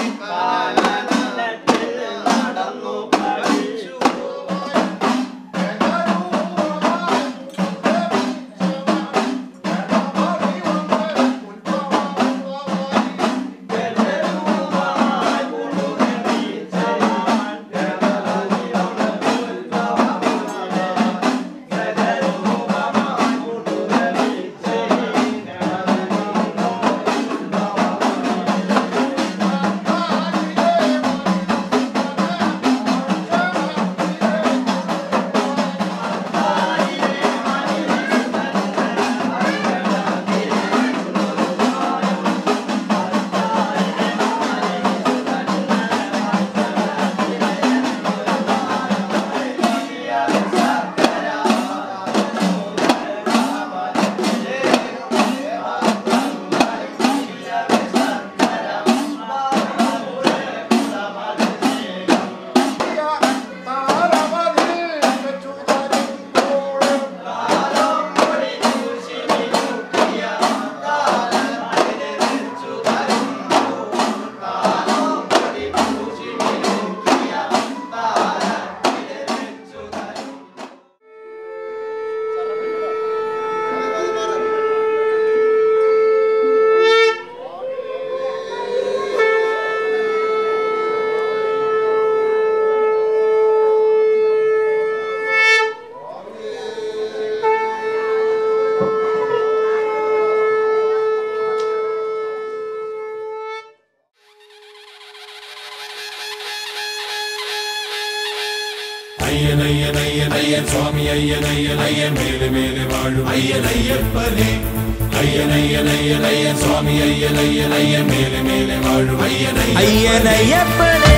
അയ്യൻ അയ്യൻ അയ്യൻ അയ്യൻ സ്വാമി അയ്യൻ അയ്യൻ അയ്യൻ മേലെ മേലെ വാഴും അയ്യൻ അയ്യപ്പനെ അയ്യൻ അയ്യൻ അയ്യൻ അയ്യൻ സ്വാമി അയ്യൻ അയ്യൻ അയ്യൻ മേലെ മേലെ വാഴും അയ്യൻ അയ്യനയ്യപ്പനേ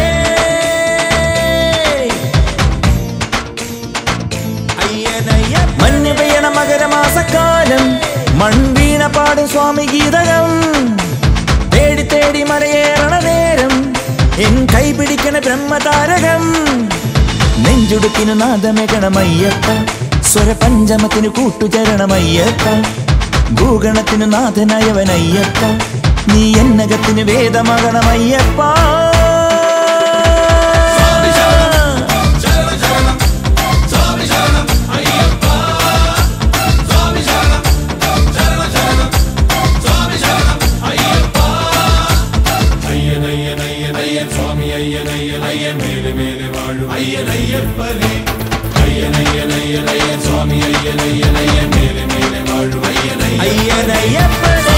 അയ്യനയ്യപ്പ മഞ്ഞ് പെയ്യണ മകരമാസക്കാലം മൺവീണ പാടും സ്വാമി ഗീതകം തേടി തേടി മലയേറണ നേരം എൻ കൈ പിടിക്കണ ബ്രഹ്മതാരകം നെഞ്ചുടുക്കിനു നാദമെകണമയ്യപ്പ സ്വരപഞ്ചമത്തിനു കൂട്ടുചരണമയ്യപ്പ ഭൂഗണത്തിനു നാഥനായവനയ്യപ്പ നീ എന്നകത്തിന് വേദമകണമയ്യപ്പ അയ്യൻ അയ്യൻ അയ്യൻ അയ്യൻ സ്വാമി അയ്യൻ അയ്യൻ അയ്യൻ മേലെ മേലെ വാഴും അയ്യൻ അയ്യപ്പനെ അയ്യൻ അയ്യൻ അയ്യൻ അയ്യൻ സ്വാമി അയ്യൻ അയ്യൻ അയ്യൻ മേലെ മേലെ വാഴും അയ്യൻ അയ്യൻ അയ്യനയ്യപ്പനേ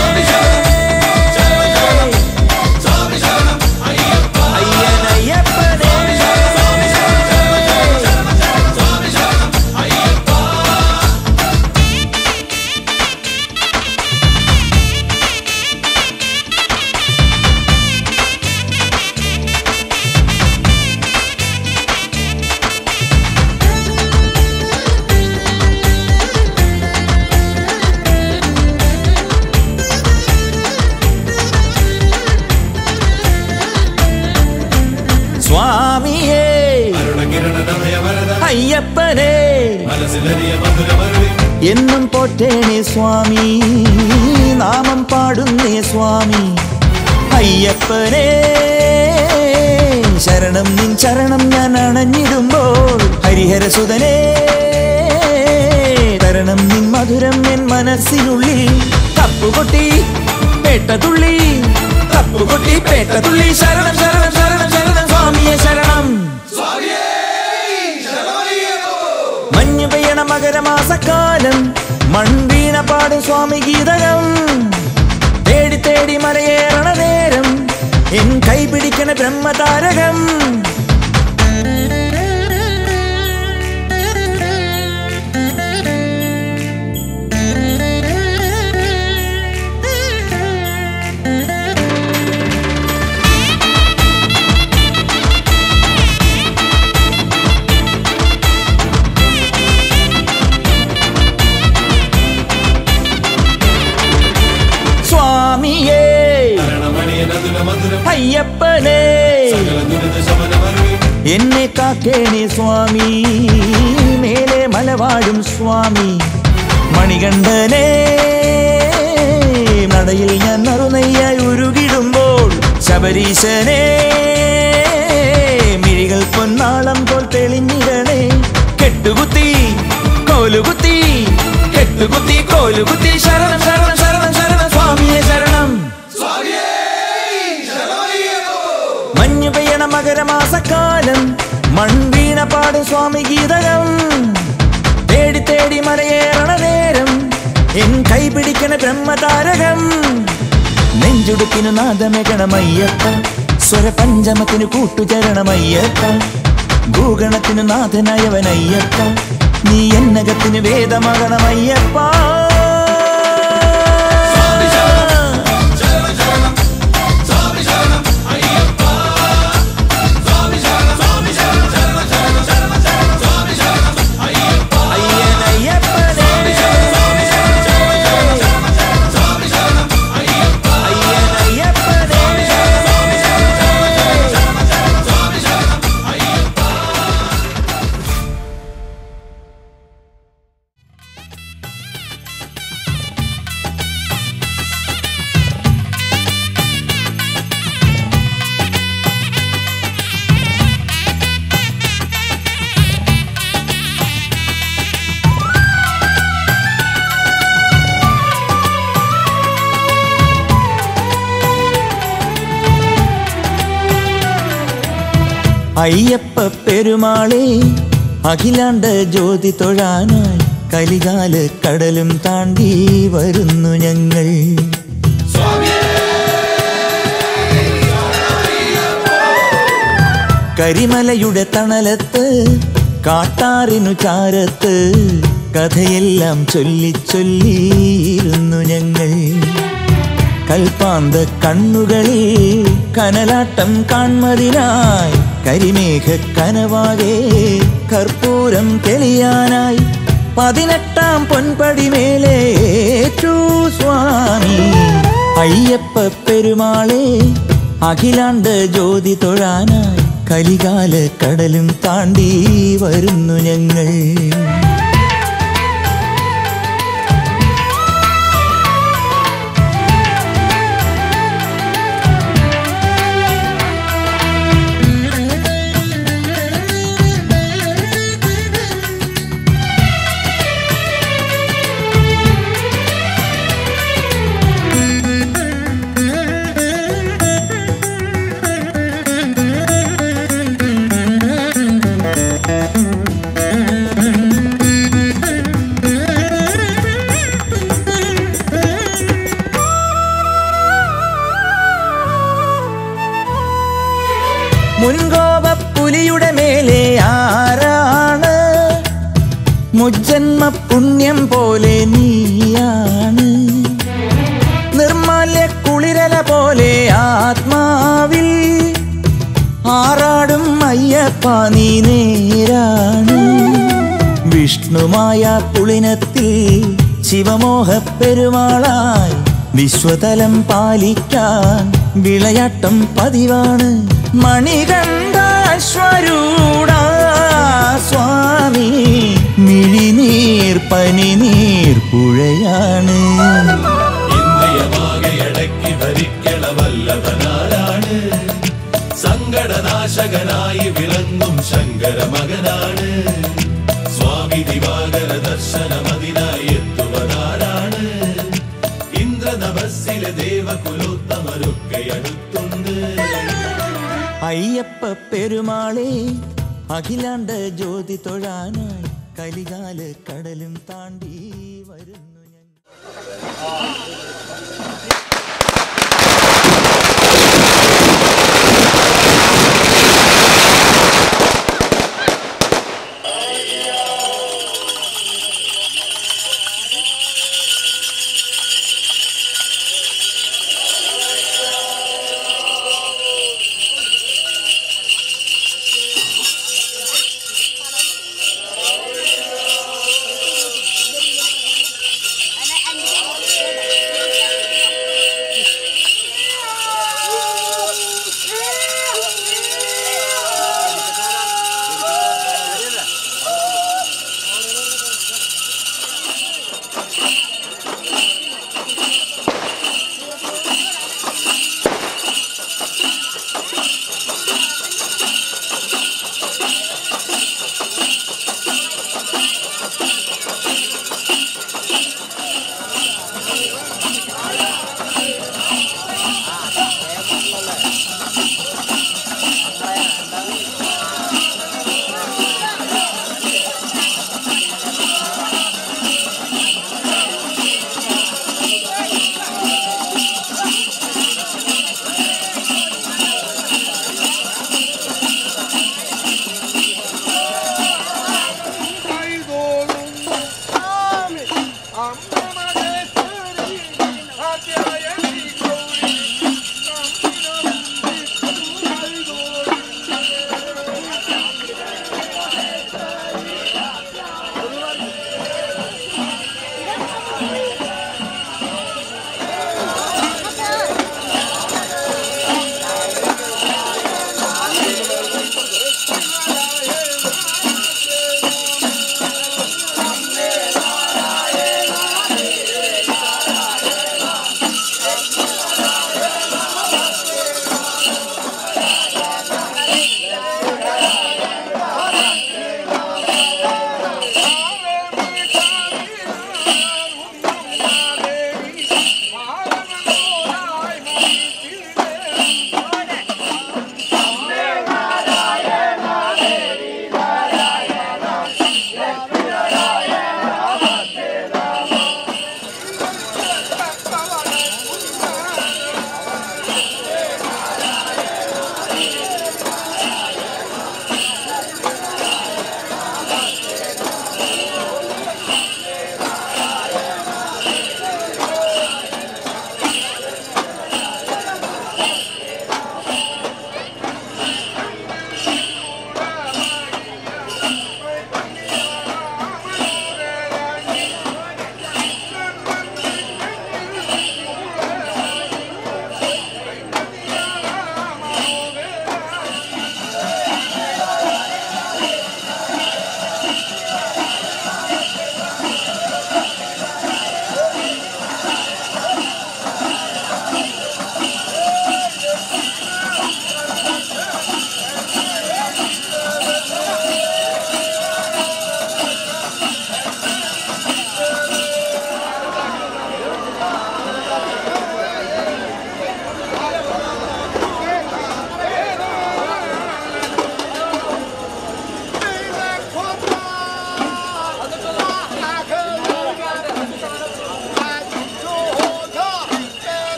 സ്വാമിയേ അരുണകിരണമയവരത അയ്യപ്പനേ മനസ്സിലറിയ മധുരമരുളി എന്നും പോറ്റേണേ സ്വാമി നാമം പാടുന്നേ സ്വാമി അയ്യപ്പനേ ശരണം നിൻ ചരണം ഞാൻ അണഞ്ഞിടുമ്പോൾ ഹരിഹരസുതനേ തരണം നിൻ മധുരം എൻ മനസ്സിനുള്ളിൽ തപ്പുകൊട്ടി പേട്ടതുള്ളി തപ്പുകൊട്ടി പേട്ടതുള്ളി ശരണം ശരണം ശരണം ശരണം സ്വാമിയെ ശരണം മഞ്ഞു പെയ്യണ മകരമാസക്കാലം മൺവീണ പാടും സ്വാമി ഗീതകം തേടി തേടി മലയേറണ നേരം എൻ കൈ പിടിക്കണ ബ്രഹ്മതാരകം സ്വാമിയേ മരണമണിയനതുല മധുരം അയ്യപ്പനേ സകല ദുരിത ശമനമരുളി എന്നെ കാക്കേണേ സ്വാമി മേലെ മലവാഴും സ്വാമി മണികണ്ഠനേ നടയിൽ ഞാൻ നറുനെയ്യായി ഉരുകിടുമ്പോൾ ശബരീശനെ മിഴികൾ പൊന്നാളം പോൽ തെളിഞ്ഞിടണേ കെട്ടുകുത്തി കോലുകുത്തി കെട്ടുകുത്തി കോലുകുത്തി ശരണം ശരണം ശരണം ശരണം സ്വാമിയെ ശരണം മഞ്ഞു പെയ്യണ മകരമാസക്കാലം മൺവീണ പാടും സ്വാമി ഗീതകം തേടി തേടി മലയേറണ നേരം എൻ കൈ പിടിക്കണ ബ്രഹ്മതാരകം നെഞ്ചുടുക്കിനു നാദമെകണമയ്യപ്പ സ്വരപഞ്ചമത്തിനു കൂട്ടുചരണമയ്യപ്പ ഭൂഗണത്തിനു നാഥനായവനയ്യപ്പ നീ എന്നകത്തിന് വേദമകണമയ്യപ്പ അയ്യപ്പ പെരുമാളെ അഖിലാണ്ട ജ്യോതി തൊഴാനായി കലികാല് കടലും താണ്ടി വരുന്നു ഞങ്ങൾ കരിമലയുടെ തണലത്ത് കാട്ടാറിനു ചാരത്ത് കഥയെല്ലാം ചൊല്ലി ചൊല്ലിയിരുന്നു ഞങ്ങൾ കൽപ്പാന്ത കണ്ണുകളിൽ കനലാട്ടം കാൺമതിനായി കരിമേഘ കനവാകെ കർപ്പൂരം തെളിയാനായി പതിനെട്ടാം പൊൻപടി മേലേറ്റു സ്വാമി അയ്യപ്പ പെരുമാളെ അഖിലാണ്ട ജ്യോതി തൊഴാനായി കലികാല കടലും താണ്ടി വരുന്നു ഞങ്ങൾ മുൻകോപ പുലിയുടെ മേലെ ആരാണ് മുജ്ജന്മ പുണ്യം പോലെ നീയാണ് നിർമാല്യ കുളിരല പോലെ ആത്മാവിൽ ആറാടും അയ്യപ്പ നീ നേരാണ് വിഷ്ണുമായ പുളിനത്തിൽ ശിവമോഹ പെരുമാളായി വിശ്വതലം പാലിക്കാൻ വിളയാട്ടം പതിവാണ് മണികണ്ഠാശ്വരൂഢ സ്വാമി മിഴിനീർ പനിനീർ പുഴയാണ് ഇന്ദ്രിയമാകെ അടക്കി ഭരിക്കണ വല്ലഭനാരാണ് സങ്കടനാശകനായി വിളങ്ങും ശങ്കര മകനാണ് സ്വാമി ദിവാകര ദർശനമതിനായി എത്തുവതാരാണ് ഇന്ദ്രനഭസ്സിലെ ദേവകുലോത്തമരൊക്കെ അടുത്തുണ്ട് അയ്യപ്പ പെരുമാളെ അഖിലാണ്ട ജ്യോതി തൊഴാനായി കലികാല കടലും താണ്ടി വരുന്നു ഞാൻ Ana, andi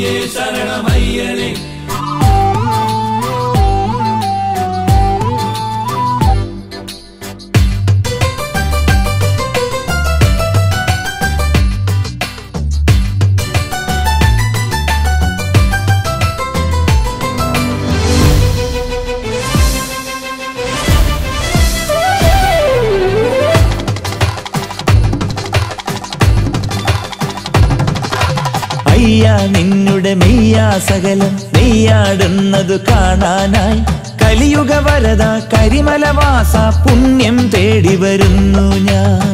ശരണമയ്യനെ അയ്യ നിന്നുടെ മെയ്യാ സകലം നെയ്യാടുന്നത് കാണാനായി കലിയുഗ വരത കരിമലവാസ പുണ്യം തേടി വരുന്നു ഞാൻ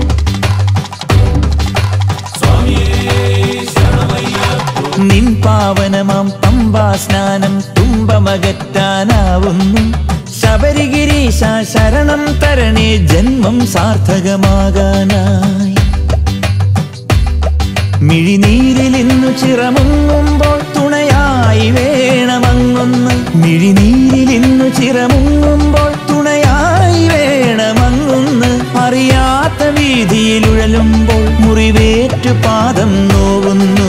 നിൻ പാവനമാം പമ്പാ സ്നാനം തുമ്പമകറ്റാനാവുന്നു ശബരിഗിരീശ ശരണം തരണേ ജന്മം സാർത്ഥകമാകാനായി മിഴിനീരിൽ ഇന്നു ചിറമുങ്ങുമ്പോൾ തുണയായി വേണമങ്ങൊന്ന് മിഴിനീരിൽ ഇന്നു ചിറമുങ്ങുമ്പോൾ തുണയായി വേണമങ്ങൊന്ന് അറിയാത്ത വീതിയിൽ ഉഴലുമ്പോൾ മുറിവേറ്റു പാദം നോവുന്നു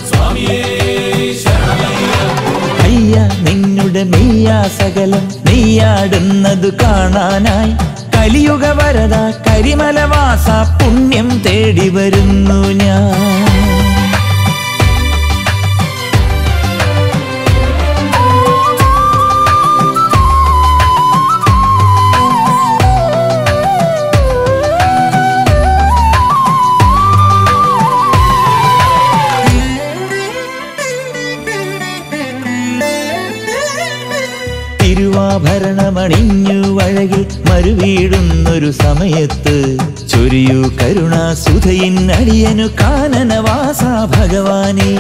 അയ്യ നിന്നുടെ മെയ്യാ സകലം നെയ്യാടുന്നത് കാണാനായി കലിയുഗ വരത കരിമലവാസ പുണ്യം തേടി വരുന്നു ഞാൻ തിരുവാഭരണമണിഞ്ഞു വഴകിൽ മരുവീടുന്നൊരു സമയത്ത് ചൊരിയു കരുണാസുധയിൻ അടിയനു കാനനവാസ ഭഗവാനേ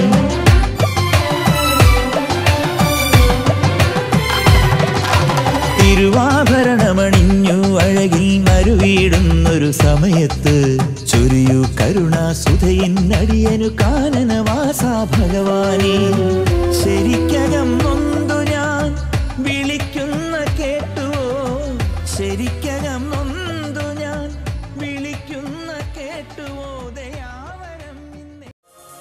തിരുവാഭരണമണിഞ്ഞു അഴകിൽ മരുവീടുന്നൊരു സമയത്ത് ചൊരിയു കരുണാസുധയിൻ അടിയനു കാനനവാസ ഭഗവാനേ ശരിക്കകം നൊന്തു ഞാൻ വിളിക്കുന്ന കേട്ടുവോ ശരിക്കകം നൊന്തു ഞാൻ വിളിക്കുന്ന കേട്ടുവോ ദയാവരം നിന്നെ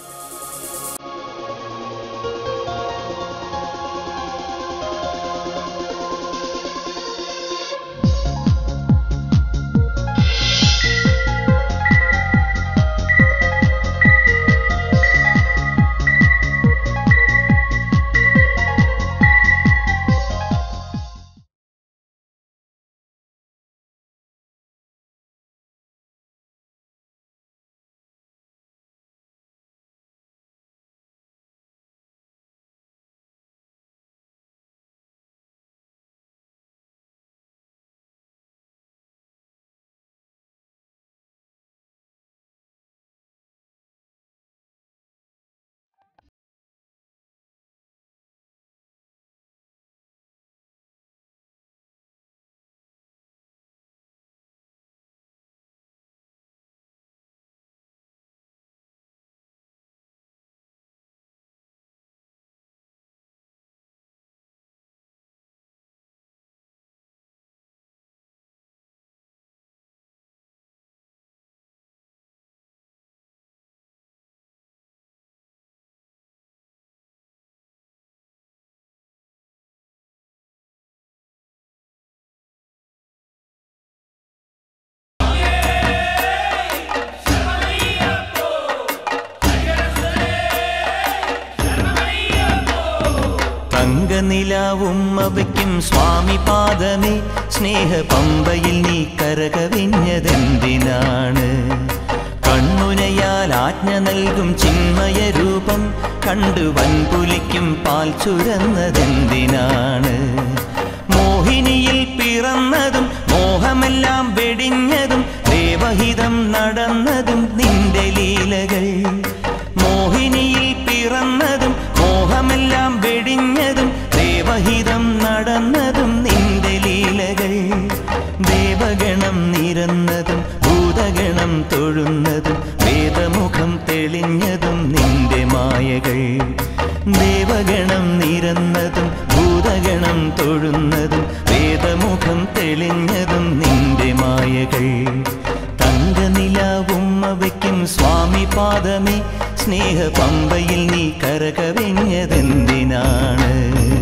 തങ്കനിലാവും അവയ്ക്കും സ്വാമി പാദമേ സ്നേഹ പമ്പയിൽ നീ കരകവിഞ്ഞതെന്തിനാണ് കണ്ണുനയാൽ ആജ്ഞ നൽകും ചിന്മയ രൂപം കണ്ടു വൻപുലിക്കും പാൽ ചുരന്നതെന്തിനാണ് മോഹിനിയിൽ പിറന്നതും മോഹമെല്ലാം വെടിഞ്ഞതും ദേവഹിതം നടന്നതും നിന്റെ ലീലകൾ മോഹിനിയിൽ പിറന്നതും മോഹമെല്ലാം വെടിഞ്ഞതും ദേവഹിതം നടന്നതും നിന്റെ ലീലകൾ ദേവഗണം നിരന്നതും ഭൂതഗണം തൊഴുന്നതും വേദമുഖം തെളിഞ്ഞതും നിന്റെ മായകൾ ദേവഗണം നിരന്നതും ഭൂതഗണം തൊഴുന്നതും വേദമുഖം തെളിഞ്ഞതും നിന്റെ മായകൾ തങ്കനിലാവും ഉമ്മ വയ്ക്കും സ്വാമി പാദമേ സ്നേഹ പമ്പയിൽ നീ കരകവിഞ്ഞതെന്തിനാണ്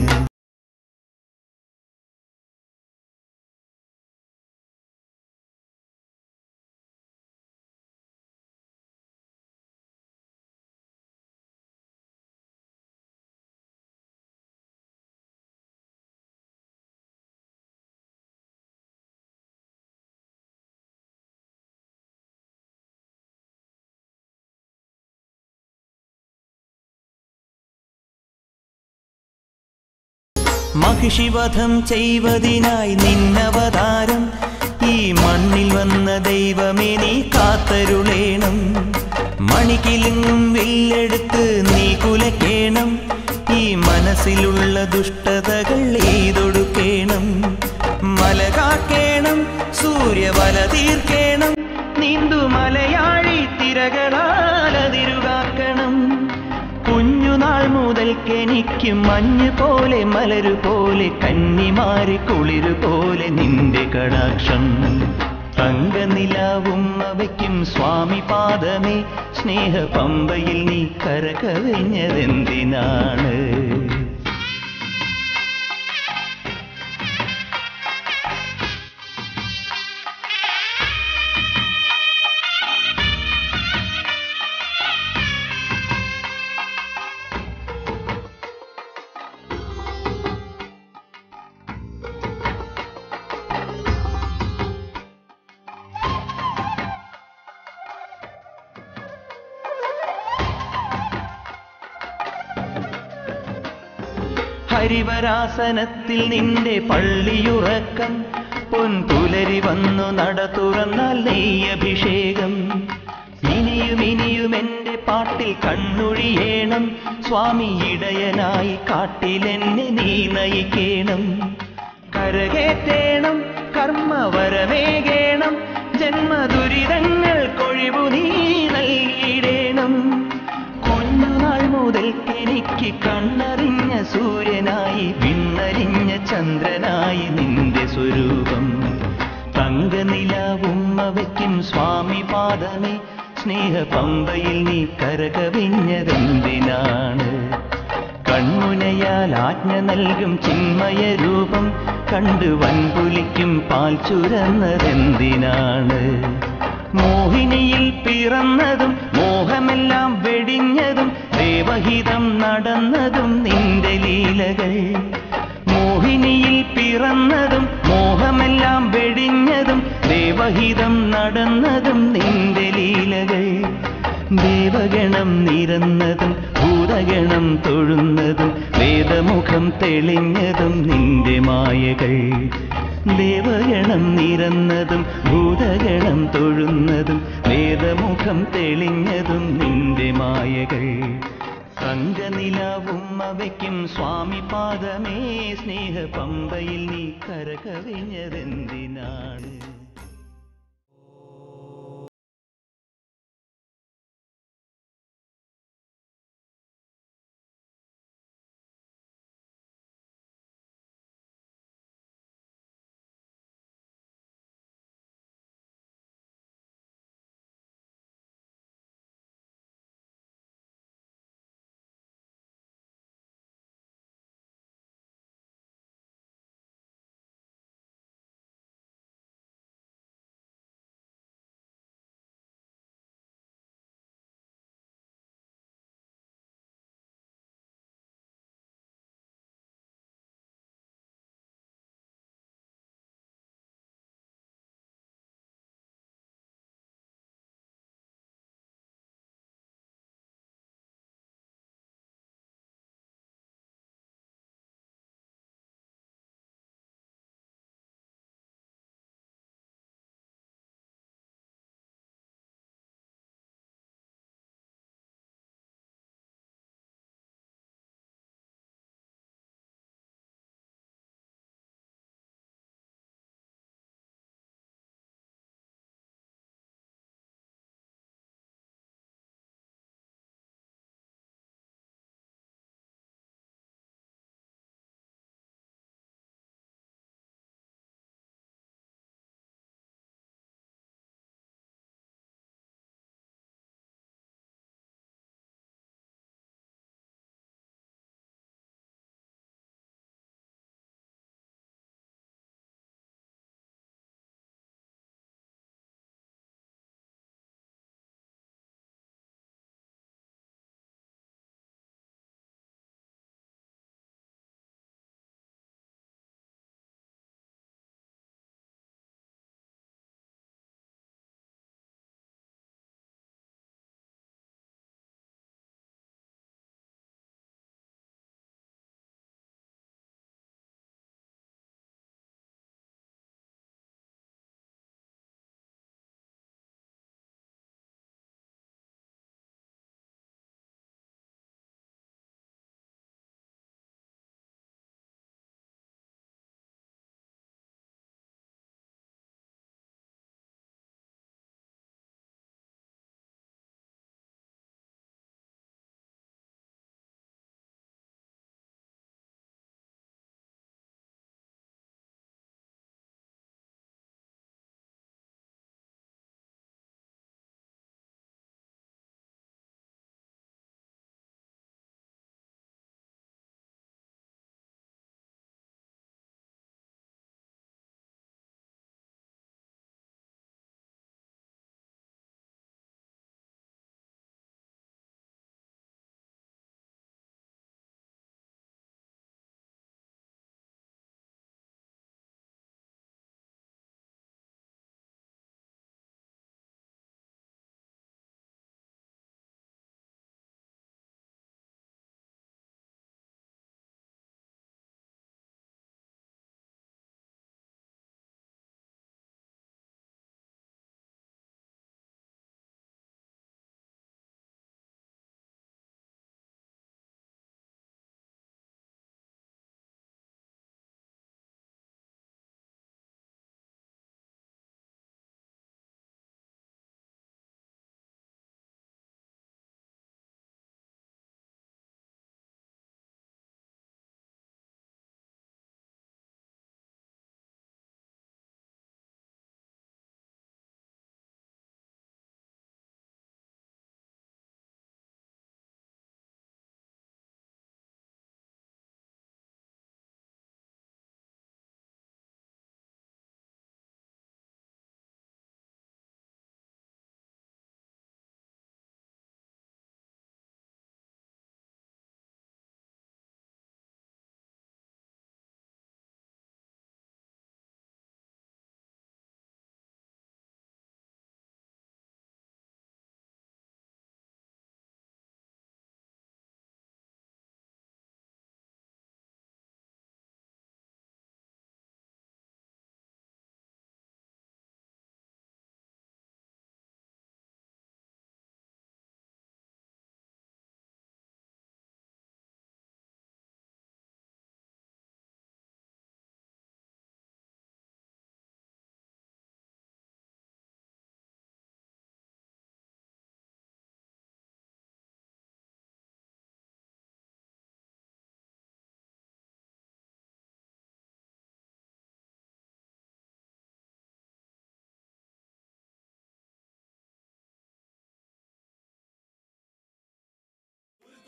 മഹിഷിവധം ചെയ്വതിനായി നിന്നവതാരം ഈ മണ്ണിൽ വന്ന ദൈവമേ നീ കാത്തരുളേണം മണിക്കിലുങ്ങും വില്ലെടുത്ത് നീ കുലക്കേണം ഈ മനസ്സിലുള്ള ദുഷ്ടതകൾ എയ്തൊടുക്കേണം മല കാക്കേണം സൂര്യവല തീർക്കേണം നീന്തു മലയാഴി തിരകളാലതിരുകാക്കണം കുഞ്ഞുനാൾ മുതൽക്കെനിക്ക് മഞ്ഞ് പോലെ മലരു പോലെ കന്നിമാരി കുളിരു പോലെ നിന്റെ കടാക്ഷം തങ്കനിലാവും അവയ്ക്കും സ്വാമി പാദമേ സ്നേഹ പമ്പയിൽ നീ കരകവിഞ്ഞതെന്തിനാണ് ഹരിവരാസനത്തിൽ നിന്റെ പള്ളിയുറക്കം പൊൻപുലരി വന്നു നട തുറന്നാൽ നെയ്യഭിഷേകം ഇനിയും ഇനിയും എന്റെ പാട്ടിൽ കണ്ണൊഴിയേണം സ്വാമി ഇടയനായി കാട്ടിലെന്നെ നീ നയിക്കേണം കരകേറ്റേണം കർമ്മവരമേകേണം ജന്മദുരിതങ്ങൾ കൊഴിവു നീ നൽകിയിടേണം കുഞ്ഞുനാൾ മുതൽക്കെനിക്ക് കണ്ണറിഞ്ഞ സൂര്യനായി വിണ്ണറിഞ്ഞ ചന്ദ്രനായി നിന്റെ സ്വരൂപം തങ്കനിലാവും അവയ്ക്കും സ്വാമി പാദമേ സ്നേഹ പമ്പയിൽ നീ കരകവിഞ്ഞതെന്തിനാണ് കൺമുനയാൽ ആജ്ഞ നൽകും ചിന്മയ രൂപം കണ്ടു വൻപുലിക്കും പാൽ ചുരന്നതെന്തിനാണ് മോഹിനിയിൽ പിറന്നതും മോഹമെല്ലാം വെടിഞ്ഞതും ദേവഹിതം നടന്നതും നിന്റെ ലീലകൾ മോഹിനിയിൽ പിറന്നതും മോഹമെല്ലാം വെടിഞ്ഞതും ദേവഹിതം നടന്നതും നിന്റെ ലീലകൾ ദേവഗണം നിരന്നതും ഭൂതഗണം തൊഴുന്നതും വേദമുഖം തെളിഞ്ഞതും നിന്റെ മായകൾ ദേവഗണം നിരന്നതും ഭൂതഗണം തൊഴുന്നതും വേദമുഖം തെളിഞ്ഞതും നിന്റെ മായകൾ തങ്കനിലാവും അവയ്ക്കും സ്വാമി പാദമേ സ്നേഹ പമ്പയിൽ നീ കരകവിഞ്ഞതെന്തിനാണ്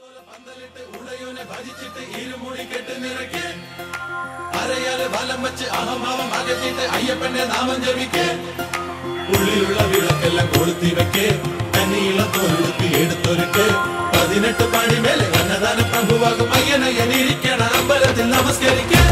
പന്തലിട്ട് ഉടയോനെ ഭജിച്ചിട്ട് ഇരുമുടി കെട്ട് നിറയ്ക്ക് അരയാല് വലം വെച്ച് അഹംഭാവം അകറ്റിട്ട് അയ്യപ്പന്റെ നാമം ജപിക്ക് ഉള്ളിലുള്ള വിളക്കെല്ലാം കൊളുത്തി വെക്ക് കന്നിയിളം തോലെടുത്ത് എടുത്തൊരുക്ക് പതിനെട്ട് പടി മേലെ അന്നദാന പ്രഭുവാകും അയ്യനയ്യനിരിക്കണ അമ്പലത്തിൽ നമസ്കരിക്ക്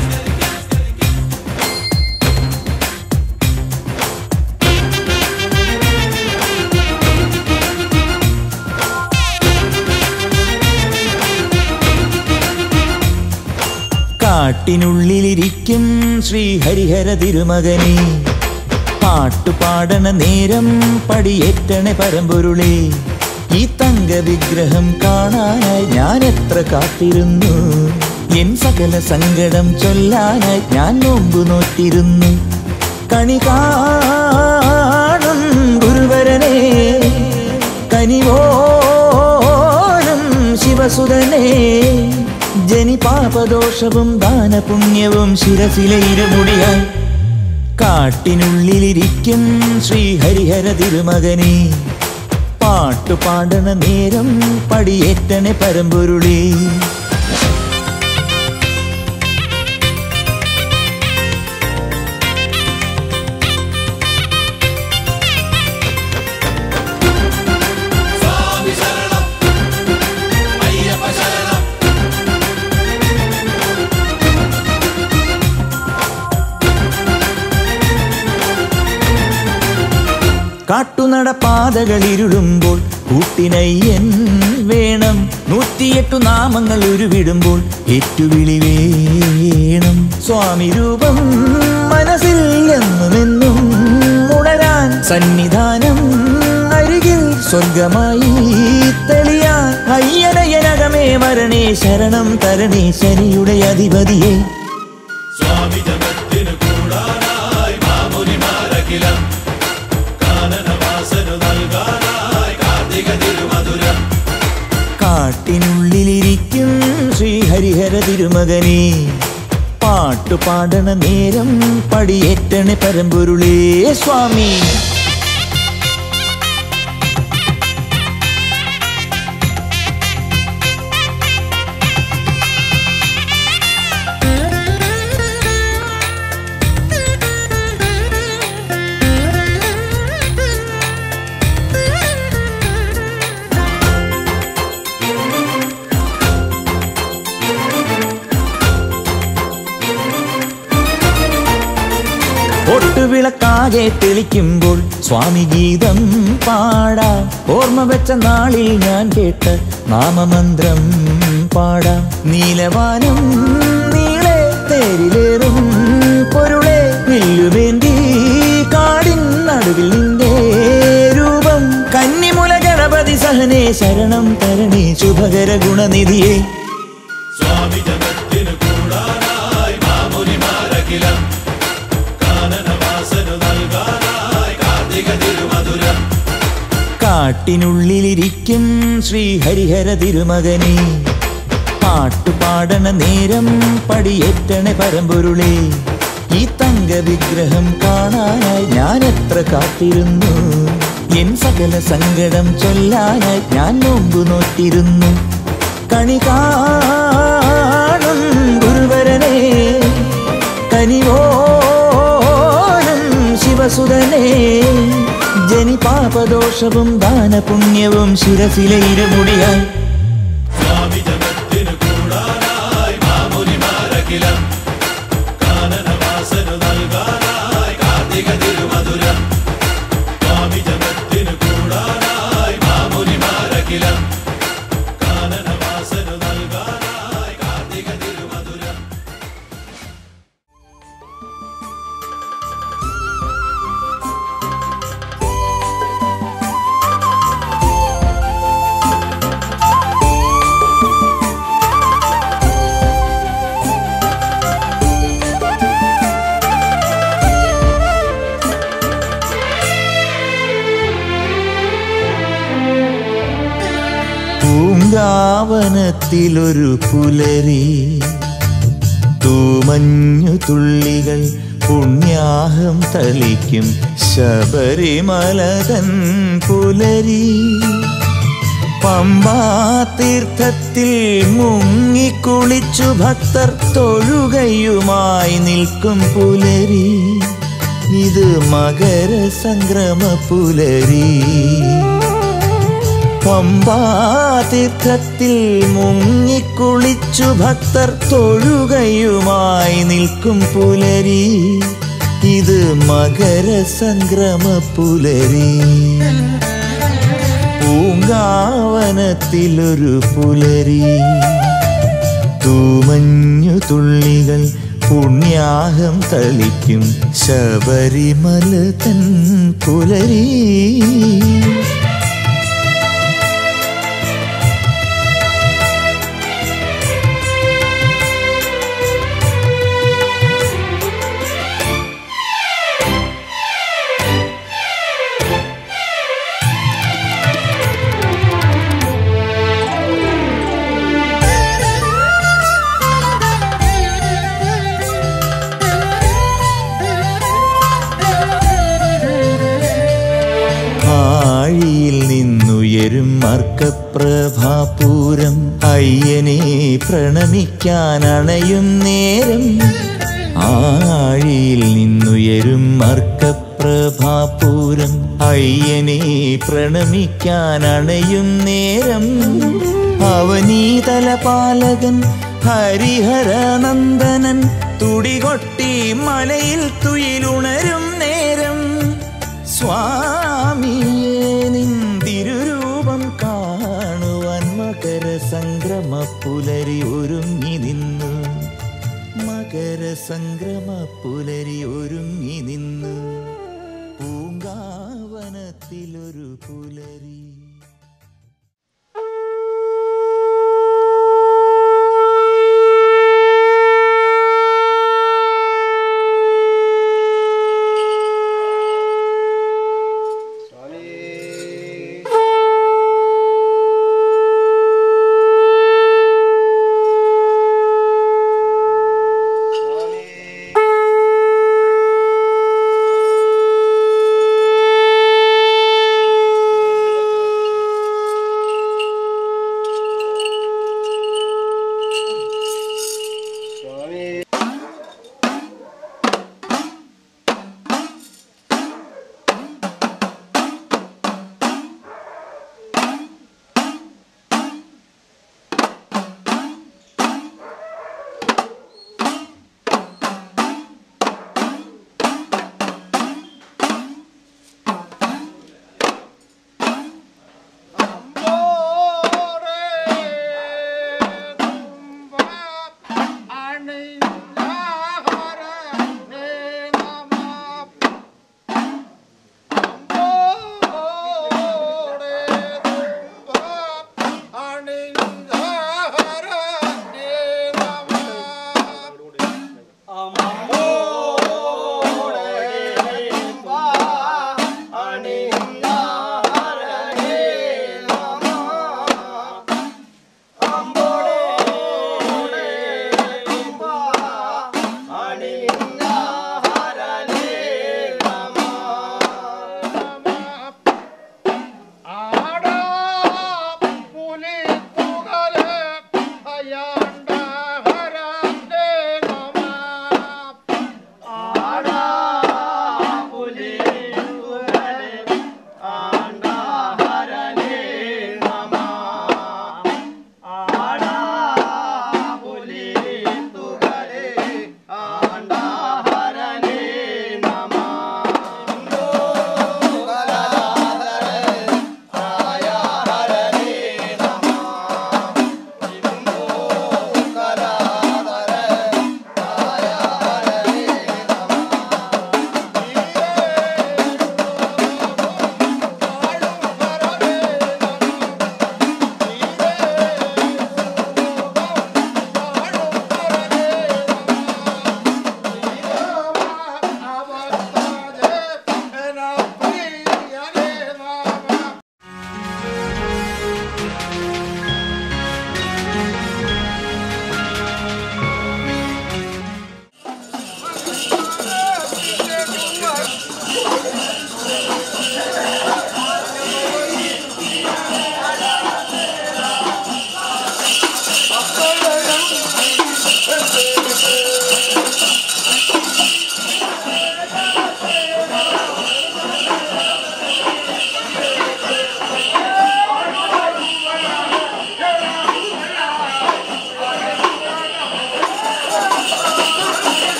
കാട്ടിനുള്ളിലിരിക്കും ശ്രീ ഹരിഹര തിരുമകനെ പാട്ടുപാടണ നേരം പടിയേറ്റണ പരമ്പൊരുളേ ഈ തങ്ക വിഗ്രഹം കാണാനായി ഞാൻ എത്ര കാത്തിരുന്നു എൻ സകല സങ്കടം ചൊല്ലാനായി ഞാൻ നോമ്പു നോറ്റിരുന്നു കണി കാണും ഗുരുവരനെ കനിവോണം ശിവസുതനെ ജനി പാപദോഷവും ദാനപുണ്യവും ശിരസിലെ ഇരുമുടിയായി കാട്ടിനുള്ളിലിരിക്കും ശ്രീ ഹരിഹര തിരുമകനെ പാട്ടുപാടണ നേരം പടിയേറ്റനെ പരമ്പൊരുളേ സ്വാമി ശരണം അയ്യപ്പ ശരണം കാട്ടുനട പാതകളിരുളുമ്പോൾ കൂട്ടിനയ്യൻ വേണം നൂറ്റിയെട്ടു നാമങ്ങൾ ഉരുവിടുമ്പോൾ ഏറ്റുവിളി വേണം സ്വാമി രൂപം മനസ്സിൽ എന്നുമെന്നും ഉണരാൻ സന്നിധാനം അരികിൽ സ്വർഗമായി തെളിയാൻ അയ്യനയനകമേ വരണേ ശരണം തരണേ ശനിയുടെ അധിപതിയെ സ്വാമി ജഗത്തിനു കൂടാനായി മാമുനിമാരഖിലം കാനനവാസനു നൽകാനായി കാർത്തിക തിരുമധുരം കാട്ടിനുള്ളിലിരിക്കും ശ്രീ ഹരിഹര തിരുമകനെ പാട്ടുപാടണ നേരം പടിയേറ്റണ പരമ്പൊരുളേ സ്വാമി ഒട്ടുവിളക്കാകെ തെളിക്കുമ്പോൾ സ്വാമി ഗീതം പാടാം ഓർമ്മ വെച്ച നാളിൽ ഞാൻ കേട്ട നാമമന്ത്രം പാടാം നീലവാനം നീളെ തേരിലേറും പൊരുളെ വില്ലുവേന്തി കാടിൻ നടുവിൽ നിന്റെ രൂപം കന്നിമുല ഗണപതി സഹനേ ശരണം തരണേ ശുഭകര ഗുണനിധിയെ സ്വാമി ജഗത്തിനു കൂടാനായി മാമുനിമാരഖിലം കാനനവാസനു നൽകാനായി കാർത്തിക തിരുമധുരം കാട്ടിനുള്ളിലിരിക്കും ശ്രീ ഹരിഹര തിരുമകനെ പാട്ടുപാടണ നേരം പടിയേറ്റണ പരമ്പൊരുളേ ഈ തങ്ക വിഗ്രഹം കാണാനായി ഞാൻ എത്ര കാത്തിരുന്നു എൻ സകല സങ്കടം ചൊല്ലാനായി ഞാൻ നോമ്പു നോറ്റിരുന്നു കണി കാണും ഗുരുവരനെ കനിവോണം ശിവസുതനെ ജനി പാപദോഷവും ദാനപുണ്യവും ശിരസിലെ ഇരുമുടിയായി സ്വാമി ജഗത്തിനു കൂടാനായി മാമുനിമാരഖിലം കാനനവാസനു നൽകാനായി കാർത്തിക തിരുമധുരം സ്വാമി ജഗത്തിനു കൂടാനായി മാമുനിമാരഖിലം കാനനവാസനു നൽകാനായി കാർത്തിക തിരുമധുരം പൂങ്കാവനത്തിലൊരു പുലരി തൂമഞ്ഞു തുള്ളികൾ പുണ്യാഹം തളിക്കും ശബരിമലതൻ പുലരി പമ്പാ തീർത്ഥത്തിൽ മുങ്ങിക്കുളിച്ചു ഭക്തർ തൊഴുകയുമായി നിൽക്കും പുലരി ഇത് മകര സംക്രമ പുലരി പമ്പാ തീർത്ഥത്തിൽ മുങ്ങിക്കുളിച്ചു ഭക്തർ തൊഴുകയുമായി നിൽക്കും പുലരി ഇത് മകര സംക്രമ പുലരി പൂങ്കാവനത്തിലൊരു പുലരി തൂമഞ്ഞു തുള്ളികൾ പുണ്യാഹം തളിക്കും ശബരിമല തൻ പുലരി ആഴിയിൽ നിന്നുയരും അർക്കപ്രഭാപൂരം അയ്യനെ പ്രണമിക്കാൻ അണയും നേരം ആഴിയിൽ നിന്നുയരും അർക്കപ്രഭാപൂരം അയ്യനെ പ്രണമിക്കാൻ അണയും നേരം അവനീതലപാലകൻ ഹരിഹരനന്ദനൻ തുടികൊട്ടി മലയിൽ തുയിലുണരും നേരം സ്വാമിയേ നിൻ തിരുരൂപം കാണുവാൻ മകര സംക്രമ പുലരി ഒരുങ്ങി നിന്നു മകര സംക്രമ പുലരി ഒരുങ്ങി നിന്നു പൂങ്കാവനത്തിലൊരു പുലരി സ്വാമി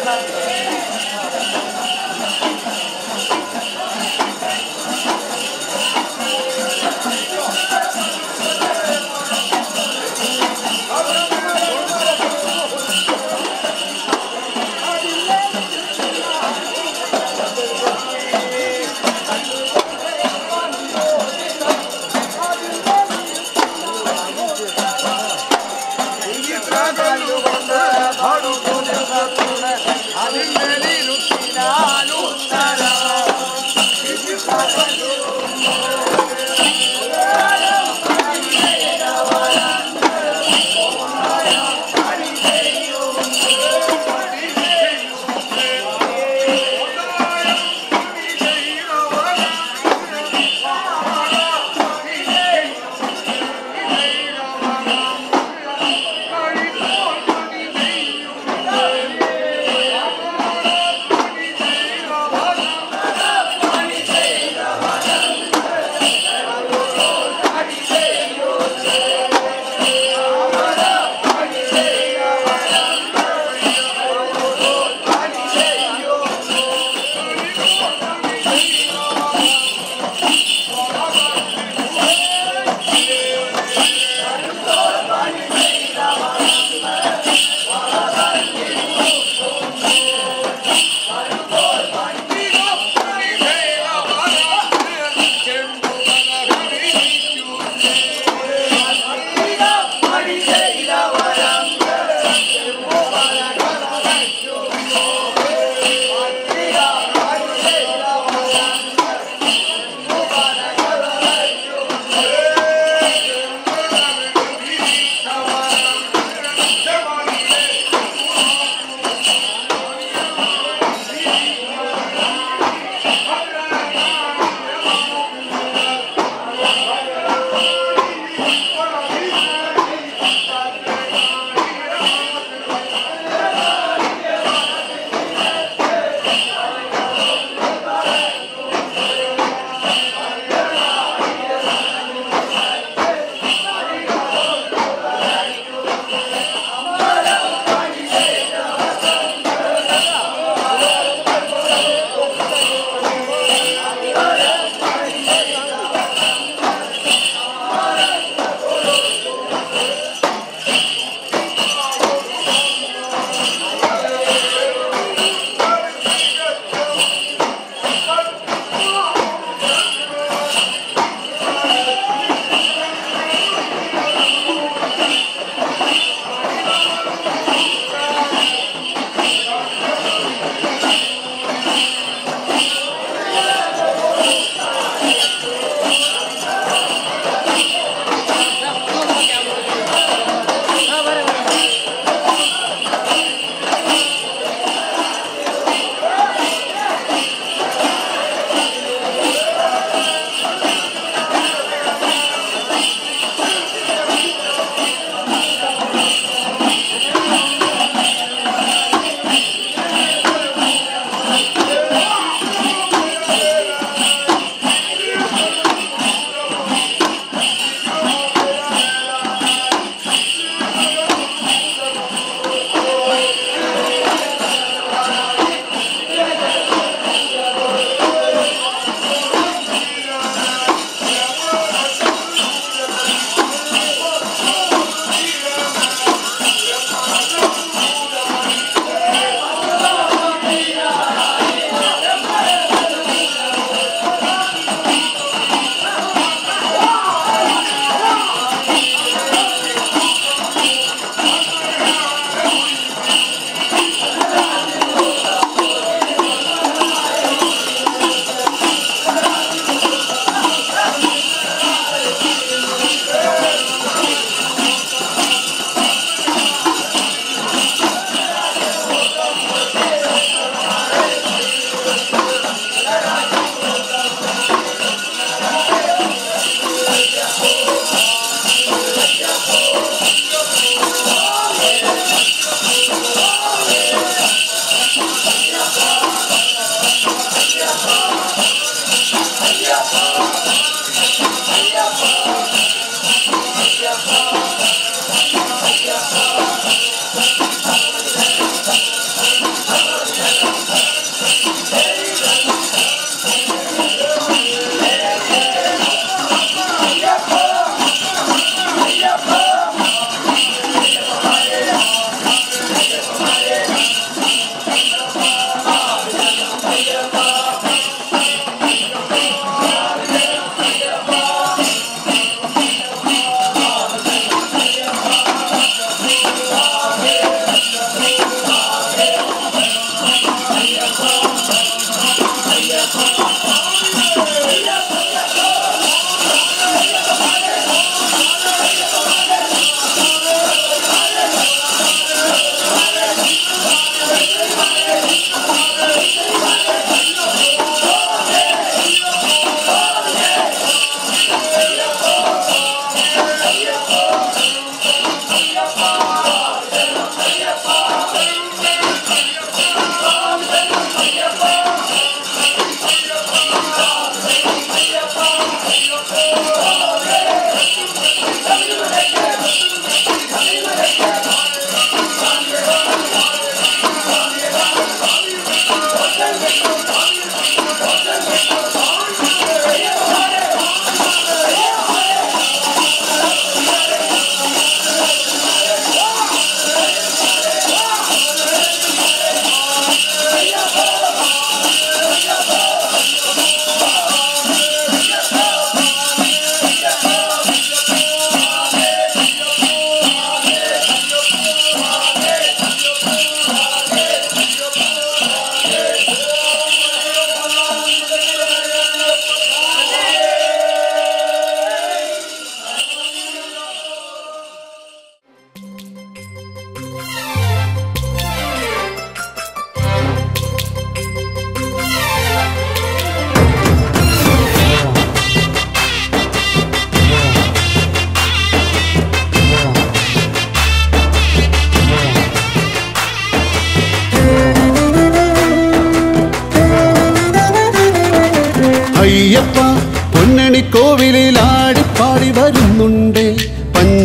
അതിന്മേൽ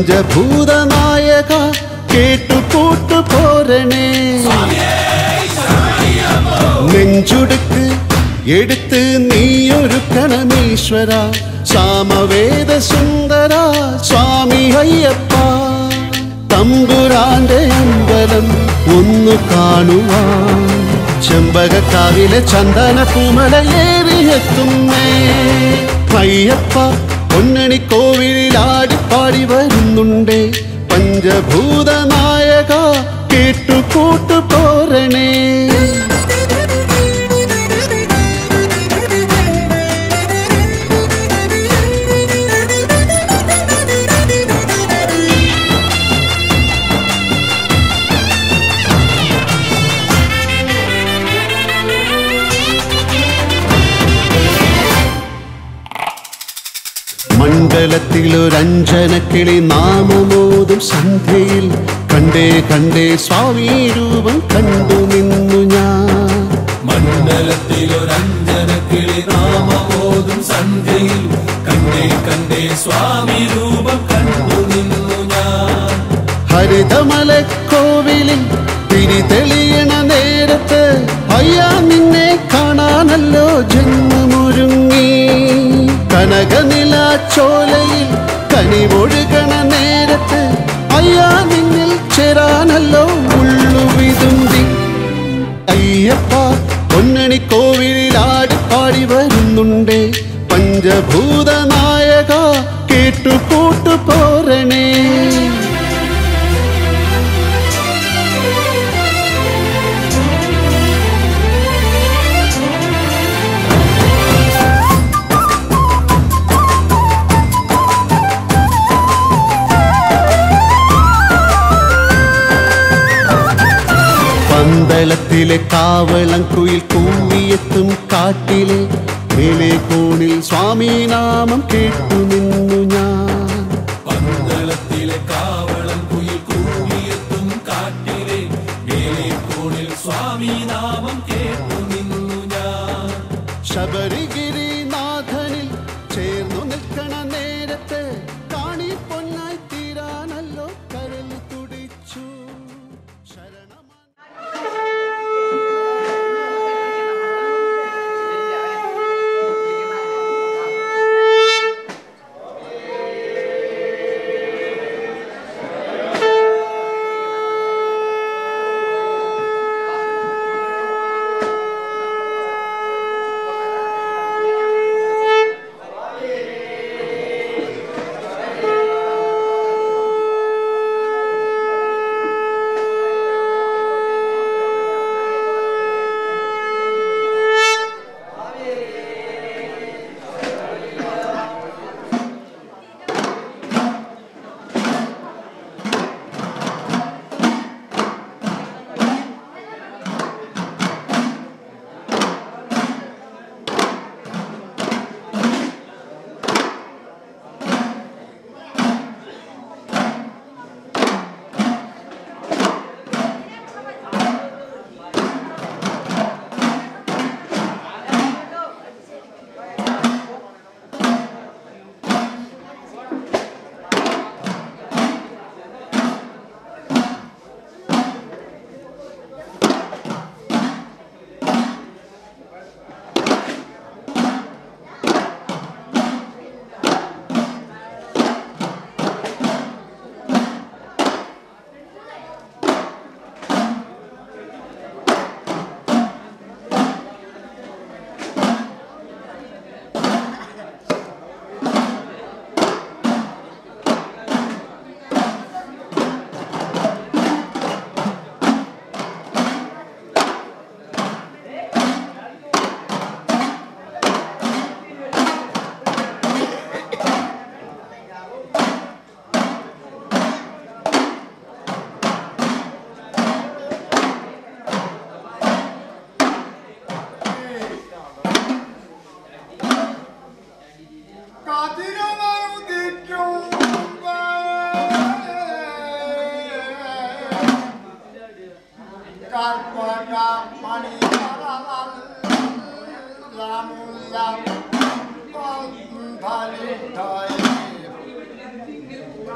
പഞ്ചഭൂതനായക കേട്ടുകൂട്ടു പോരണേ നെഞ്ചുടുക്ക് എടുത്ത് നീയൊരുക്കണമീശ്വര സാമവേദ സുന്ദര സ്വാമി അയ്യപ്പ തമ്പുരാന്റെ അമ്പലം ഒന്നു കാണുവാൻ ചെമ്പകക്കാവിലെ ചന്ദന പൂമലയേറിയെത്തുന്നേ അയ്യപ്പ പൊന്നണി കോവിലിൽ ആടിപ്പാടി വരുന്നുണ്ടേ പഞ്ചഭൂതനായക കേട്ടുകൂട്ടു പോരണേ മണ്ഡലത്തിലൊരഞ്ജനക്കിളി നാമമോതും സന്ധ്യയിൽ കണ്ടേ കണ്ടേ സ്വാമി രൂപം കണ്ടു നിന്നു ഞാൻ മണ്ഡലത്തിലൊരഞ്ജന കിളി നാമബോധം സന്ധ്യയിൽ കണ്ടേ കണ്ടേ സ്വാമി രൂപം കണ്ടു നിന്നു ഞാൻ ഹരിതമലക്കോവിലിൽ തിരി തെളിയണ നേരത്ത് അയ്യാ നിന്നെ കാണാനല്ലോ ജന്മമൊരുങ്ങി കനകനില ചോലയിൽ കനിവൊഴുകണ നേരത്ത് അയ്യാ നിന്നിൽ ചേരാനല്ലോ ഉള്ളുവിതുമ്പി അയ്യപ്പ പൊന്നണി കോവിലിൽ ആടിപ്പാടി വരുന്നുണ്ടേ പഞ്ചഭൂതനായക കേട്ടുകൂട്ടു പോരണേ പന്തളത്തിലെ കാവളം കുയിൽ കൂവിയെത്തും കാട്ടിലെ മേലെ കോണിൽ സ്വാമി നാമം കേട്ടു നിന്നു ഞാൻ പന്തളത്തിലെ കാവളം കുയിൽ കൂവിയെത്തും കാട്ടിലെ മേലെ കോണിൽ സ്വാമി നാമം കേട്ടു നിന്നു ഞാൻ ശബരിഗിരിനാഥനിൽ ചേർന്നു നിൽക്കണ നേരത്ത് കാണി പൊന്നായി തീരാനല്ലോ കരൽ തുടിച്ചു ശരണമാ ആ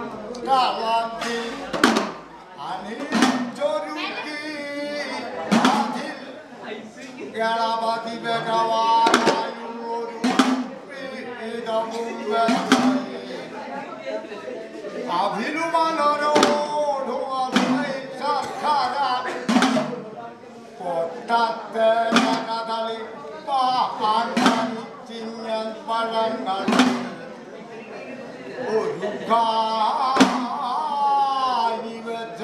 കളത്തിൽ അണിച്ചൊരുക്കി അതിൽ ഗണപതി ഭഗവാനായുള്ളൊരു പീഠവും വെച്ച് അഭിലുമലരോടു ശർക്കര കൊട്ടത്തെ കഥളി ചിങ്ങൻ പഴങ്ങൾ ഒരു കാരി വെച്ച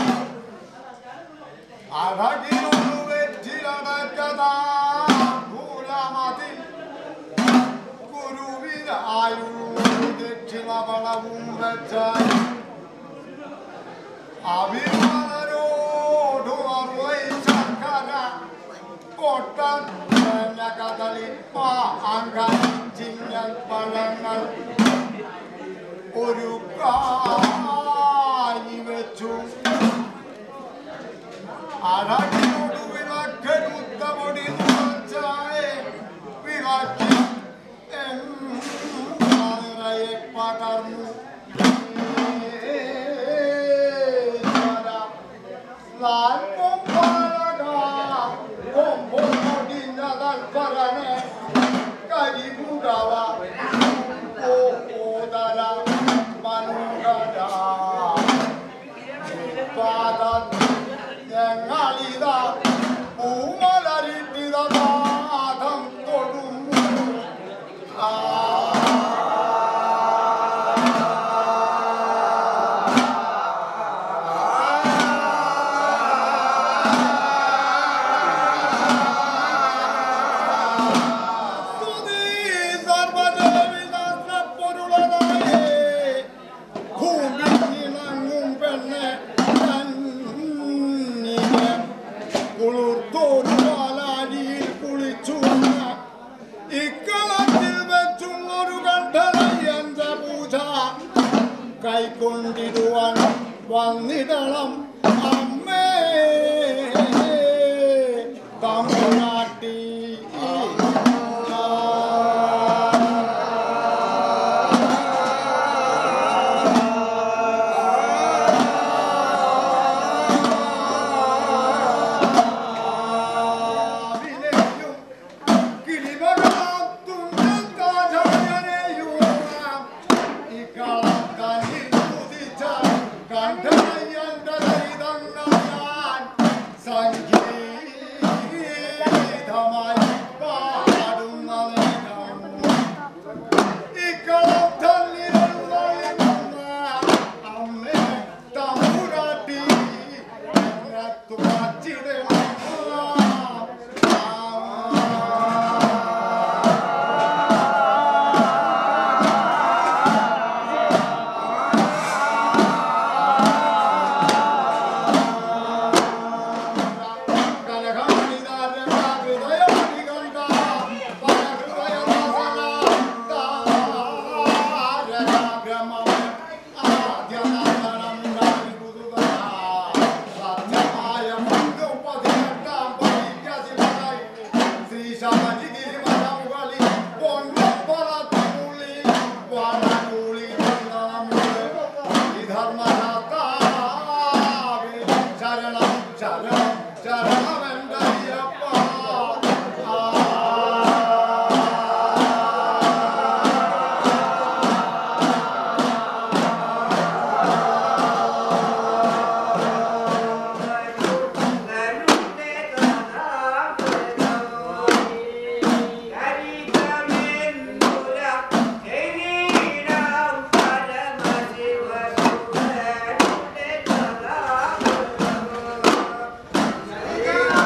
അഴകിനൊരു വെച്ചിലടക്കതാ ഭൂലമതിൽ ഗുരുവിനായുള്ള ദക്ഷിണപണവും വെച്ച അഭിമാനരോടു ശർക്കര കൊട്ടൻ കഥളി പാങ്കൾ ചിങ്ങൽ പഴങ്ങൾ ഒരു കായി വെച്ചു അഴകിനോട് വിളക്കരുത്ത പൊടി തുറച്ചായ വിളക്കി നിറയെ പകർന്നു നാൽപ്പം പലക കൊമ്പും പൊടിഞ്ഞതൽ പറനെ കരിമുടവ ഓതര മനുകര ഞങ്ങളിതാ പൂമലരിട്ടിത നാദം തൊടുന്നു ആ സ്തുതി സർവ്വജനവിനാശപ്പൊരുളതായേ. ഭൂമിയിലങ്ങും പെണ്ണെ തന്നിനെ കുളിർത്തോരു പാലാരിയിൽ കുളിച്ചു വന്ന ഇക്കളത്തിൽ വെച്ചുള്ളൊരു കണ്ഠനയന്റെ പൂജ കൈക്കൊണ്ടിടുവാൻ വന്നിടണം അമ്മേ തമ്പുരാട്ടി സംഗീതമായി പാടുന്ന നേരം ഇക്കളം തന്നിരുന്ന അമ്മേ തമ്പുരാട്ടി ശരണം ശരണം ശരണമെന്തയ്യപ്പ Thank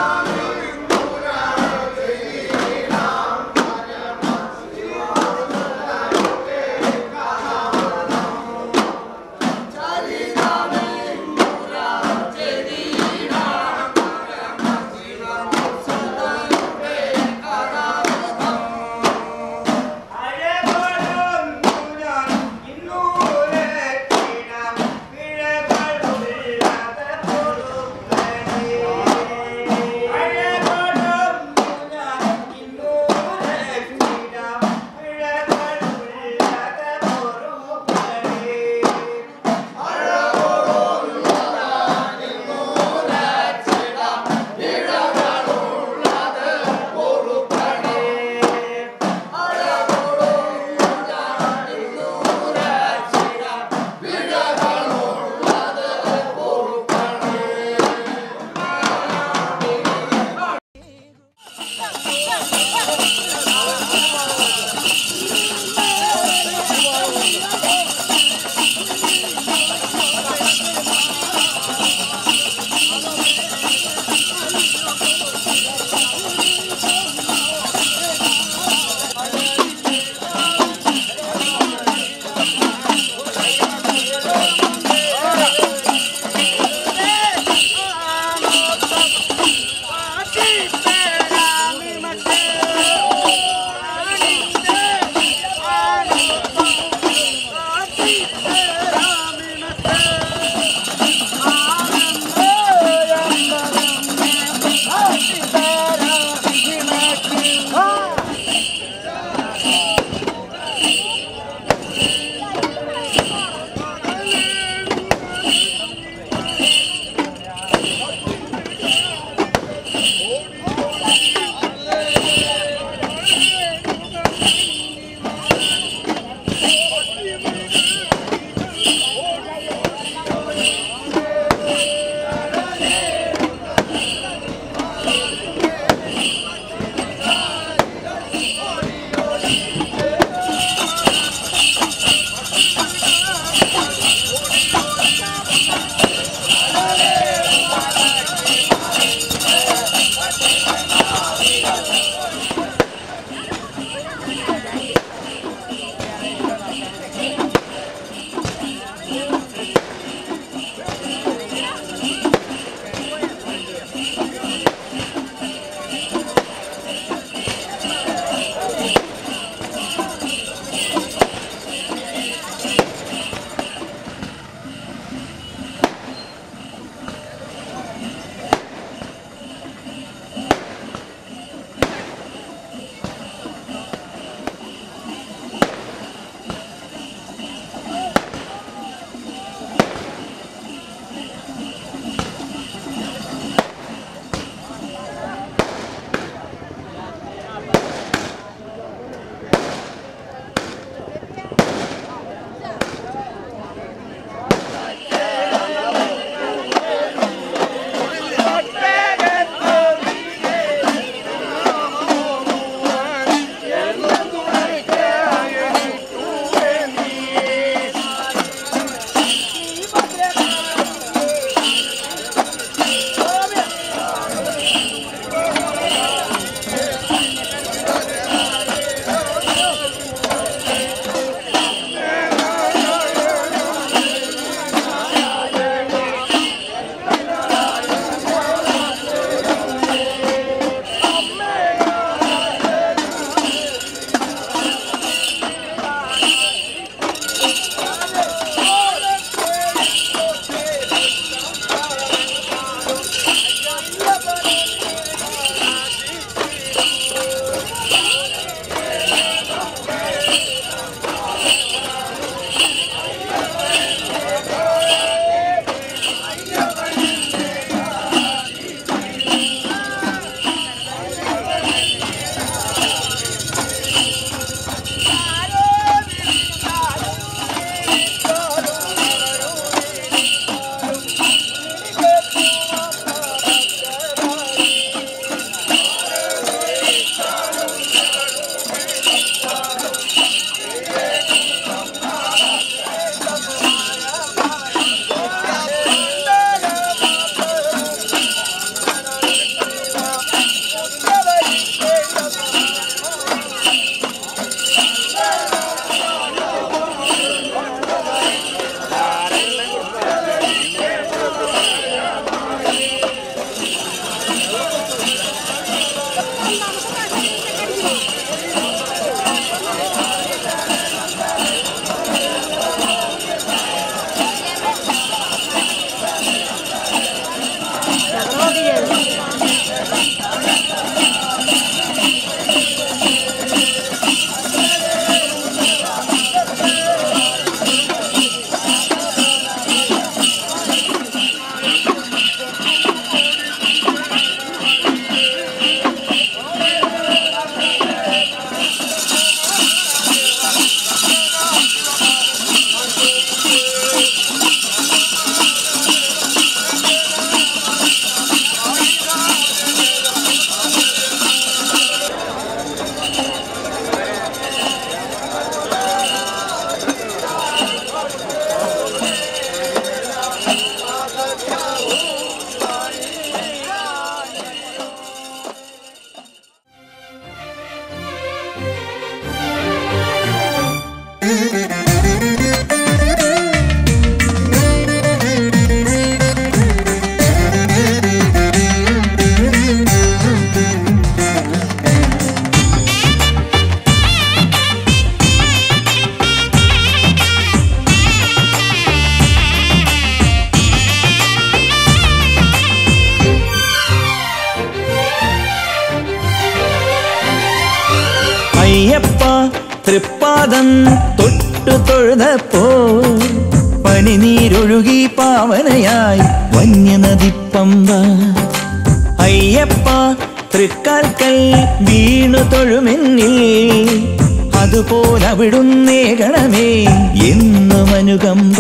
തൃപ്പാദം തൊട്ടു തൊഴുതപ്പോ പനിനീരൊഴുകി പാവനയായി വന്യനദിപ്പമ്പ അയ്യപ്പ തൃക്കാൽക്കൽ വീണു തൊഴുമെന്നിൽ അതുപോലവിടുന്നേ ഗണമേ എന്നും അനുകമ്പ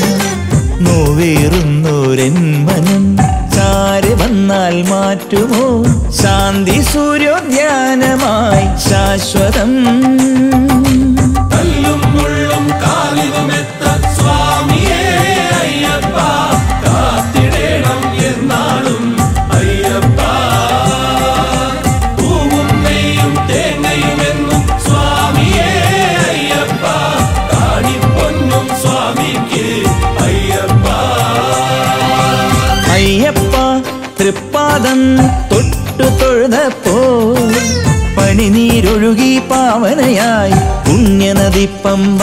നോവേറുന്നോരൻ മനം ചാരി വന്നാൽ മാറ്റുമോ ശാന്തി സൂര്യോദ്യാനമായി ശാശ്വതം കല്ലും മുള്ളും കാലിലുമെത്ത സ്വാമിയേ അയ്യപ്പ കാത്തിടേണം എന്നാളും അയ്യപ്പ പൂവും നെയ്യും തേങ്ങയുമെന്നും സ്വാമിയേ അയ്യപ്പ കാണിപ്പൊന്നും സ്വാമിക്ക് അയ്യപ്പ അയ്യപ്പ തൃപ്പാദം തൊട്ടു തൊഴുതപ്പോ പനിനീരൊഴുകി പാവനയായി പുണ്യനദി പമ്പ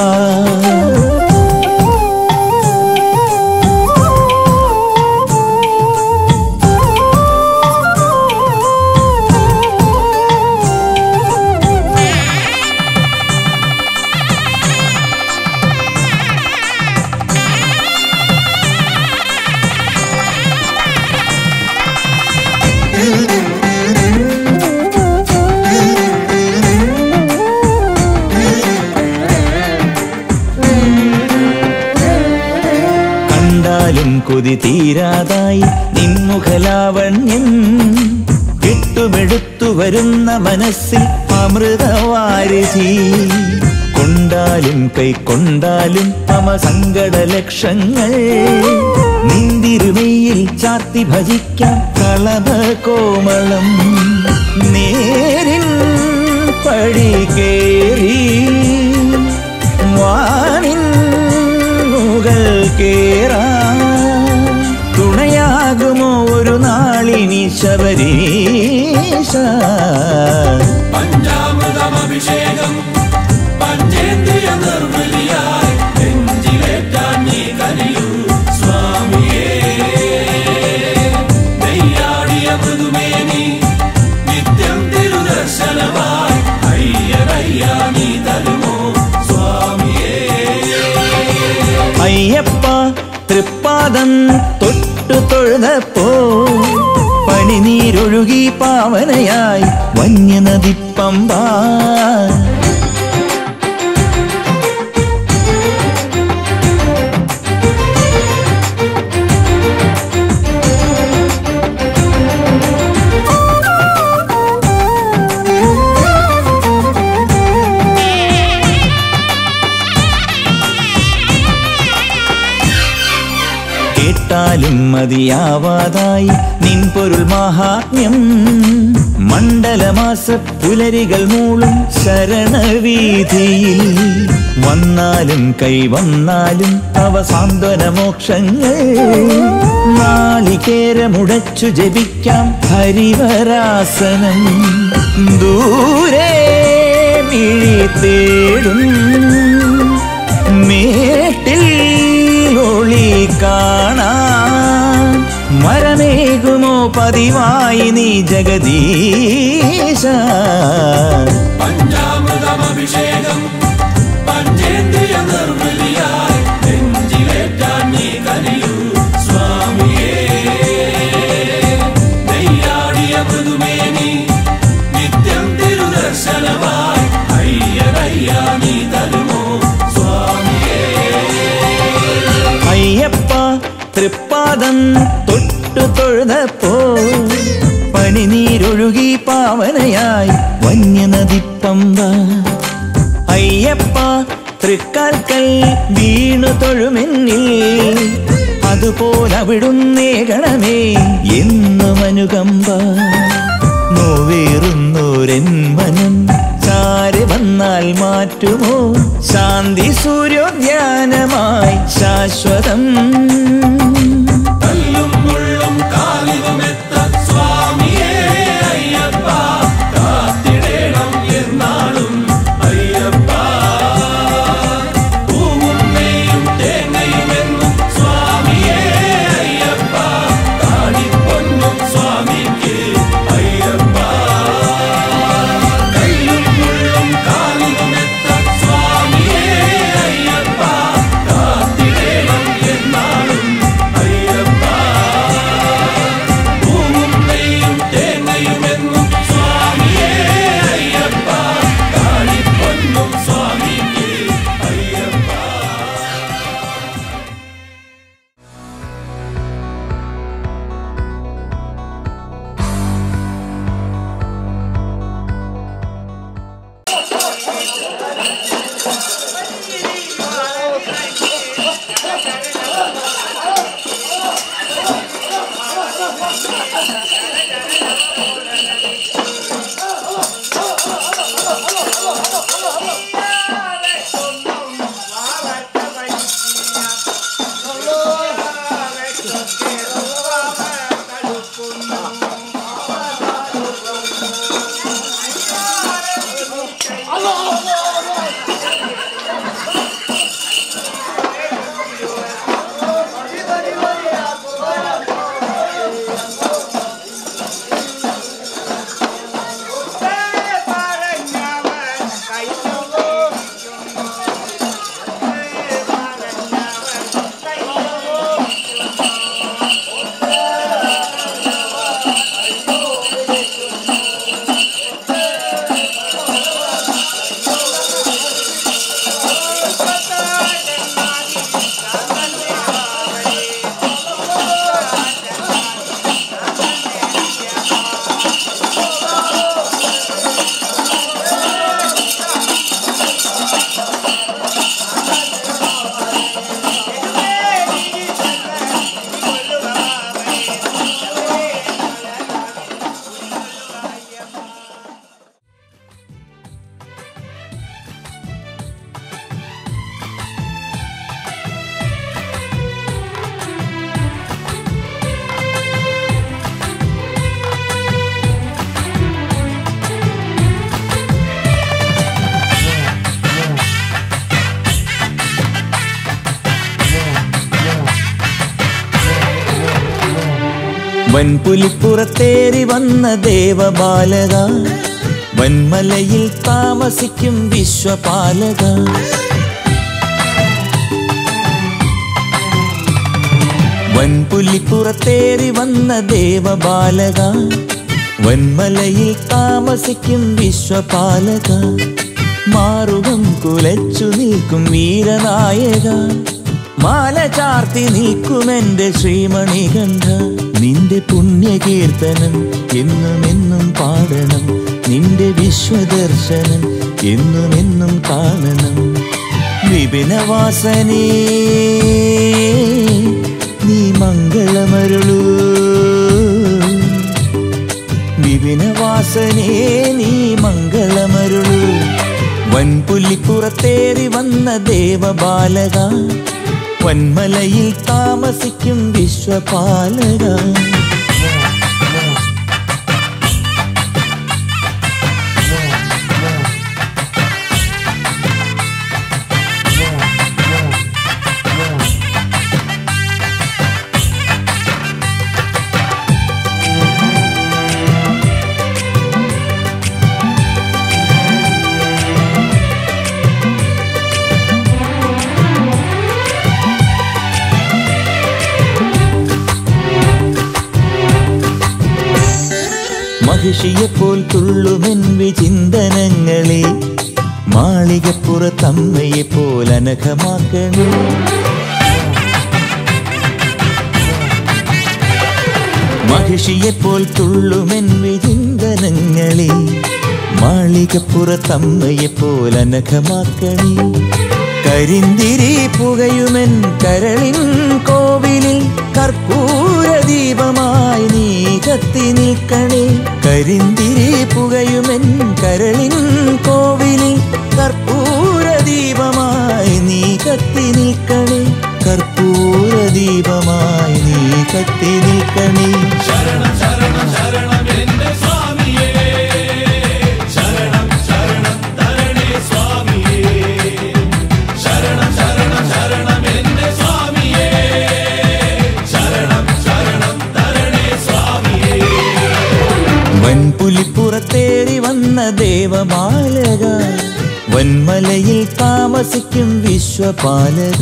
കണ്ടാലും കൊതി തീരാതായി നിൻമുഖലാവണ്യം കെട്ടുമെടുത്തു വരുന്ന മനസ്സിൽ അമൃതവാരിധി കൊണ്ടാലും കൈക്കൊണ്ടാലും മമ സങ്കട ലക്ഷങ്ങൾ നിന്തിരുമയിൽ ചാത്തി ഭജിക്കാം കളഭ കോമളം നേരിൻ പടി കേറി വാനിൻ മുകൾ കേറാ തുണയാകുമോ ഒരു നാളിനി ശബരീശ പഞ്ചാമൃതമഭിഷേകം പഞ്ചേന്ദ്രിയ നിർവൃതിയായി നെഞ്ചിലേറ്റാൻ നീ കനിയൂ സ്വാമിയേ നെയ്യാടിയ മൃദുമേനി നിത്യം തിരുദർശനമായി അയ്യനയ്യ നീ തരുമോ സ്വാമിയേ അയ്യപ്പ തൃപ്പാദം തൊട്ടു തൊഴുതപ്പോ പനിനീരൊഴുകി പാവനയായി വന്യനദി പമ്പ കേട്ടാലും മതിയാവാതായി നിൻ പൊരുൾ മാഹാത്മ്യം മണ്ഡലമാസ പുലരികൾ മൂളും ശരണവീതിയിൽ വന്നാലും കൈവന്നാലും അവ സാന്ത്വനമോക്ഷങ്ങൾ നാളികേരമുടച്ചു ജപിക്കാം ഹരിവരാസനം ദൂരെ മിഴി തേടും മേട്ടിൽ ഒളി കാണാൻ മരമേകുമോ പതിവായി നീ ജഗദീശ പഞ്ചാമൃതമഭിഷേകം പഞ്ചേന്ദ്രിയ നിർവൃതിയായി നെഞ്ചിലേറ്റാൻ നീ കനിയൂ സ്വാമിയേ നെയ്യാടിയ മൃദുമേനി നിത്യം തിരുദർശനമായി അയ്യനയ്യ നീ തരുമോ സ്വാമിയേ അയ്യപ്പ തൃപ്പാദം തൊട്ടു തൊഴുതപ്പോ പനിനീരൊഴുകി പാവനയായി വന്യനദി പമ്പ അയ്യപ്പ തൃക്കാൽക്കൽ വീണു തൊഴുമെന്നിൽ അതുപോലവിടുന്നേ ഗണമേ എന്നും അനുകമ്പ നോവേറുന്നോരൻ മനം ചാരി വന്നാൽ മാറ്റുമോ ശാന്തി സൂര്യോദ്യാനമായി ശാശ്വതം കല്ലും മുള്ളും കാലിലുമെത്ത സ്വാമിയേ അയ്യപ്പ കാത്തിടേണം എന്നാളും അയ്യപ്പ പൂവും നെയ്യും തേങ്ങയുമെന്നും സ്വാമിയേ അയ്യപ്പ കാണിപ്പൊന്നും സ്വാമിക്ക് അയ്യപ്പ കല്ലും മുള്ളും കാലിലുമെത്ത വൻപുലിപ്പുറത്തേറി വന്ന ദേവബാലക വൻമലയിൽ താമസിക്കും വിശ്വപാലക വൻപുലിപ്പുറത്തേറി വന്ന ദേവബാലക വൻമലയിൽ താമസിക്കും വിശ്വപാലക മാറുകം കുലച്ചു നിൽക്കും വീരനായക മാല ചാർത്തി നിൽക്കുമെന്റെ ശ്രീമണി കണ്ഠ നിന്റെ പുണ്യകീർത്തനം എന്നും എന്നും പാടണം നിന്റെ വിശ്വദർശനം എന്നും എന്നും കാണണം വിപിനവാസനേ നീ മംഗളമരുളൂ വിപിനവാസനേ നീ മംഗളമരുളൂ വൻപുലിപ്പുറത്തേറി വന്ന ദേവബാലക വന്മലയിൽ താമസിക്കും വിശ്വപാലക മഹിഷിയെപ്പോൽ തുള്ളുമെൻ വിചിന്തനങ്ങളെ മാളികപ്പുറത്തമ്മയെപ്പോൽ അനഘമാക്കണേ മഹിഷിയെപ്പോൽ തുള്ളുമെൻ വിചിന്തനങ്ങളെ മാളികപ്പുറത്തമ്മയെപ്പോൽ അനഘമാക്കണേ കരിന്തിരി പുകയുമെൻ കരളിൻ കോവിലിൽ കർപ്പൂര ദീപമായി നീ കത്തി നിൽക്കണേ കരിന്തിരി പുകയുമെൻ കരളിൻ കോവിലിൽ കർപ്പൂര ദീപമായി നീ കത്തി നിൽക്കണേ കർപ്പൂര ദീപമായി നീ കത്തി നിൽക്കണേ ശരണം ശരണം ശരണം എന്റെ സ്വാമിയേ ശരണം ശരണം തരണേ സ്വാമിയേ ശരണം ശരണം ശരണം എന്റെ സ്വാമിയേ ശരണം ശരണം തരണേ സ്വാമിയേ വൻപുലിപ്പുറത്തേറി വന്ന ദേവബാലക വൻമലയിൽ താമസിക്കും വിശ്വപാലക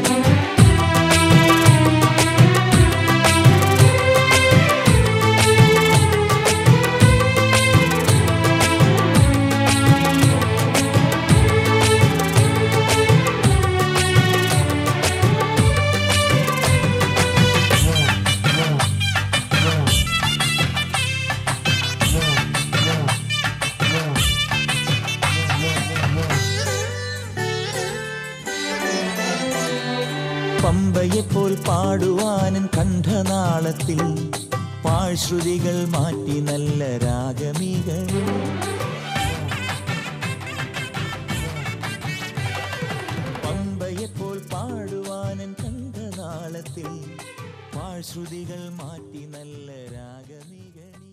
പമ്പയെപ്പോൽ പാടുവാനൻ കണ്ഠനാളത്തിൽ പാഴ്ശ്രുതികൾ മാറ്റി നല്ല രാഗമികൾ പമ്പയെപ്പോൽ പാടുവാനൻ കണ്ഠനാളത്തിൽ പാഴ്ശ്രുതികൾ മാറ്റി നല്ല രാഗമികൾ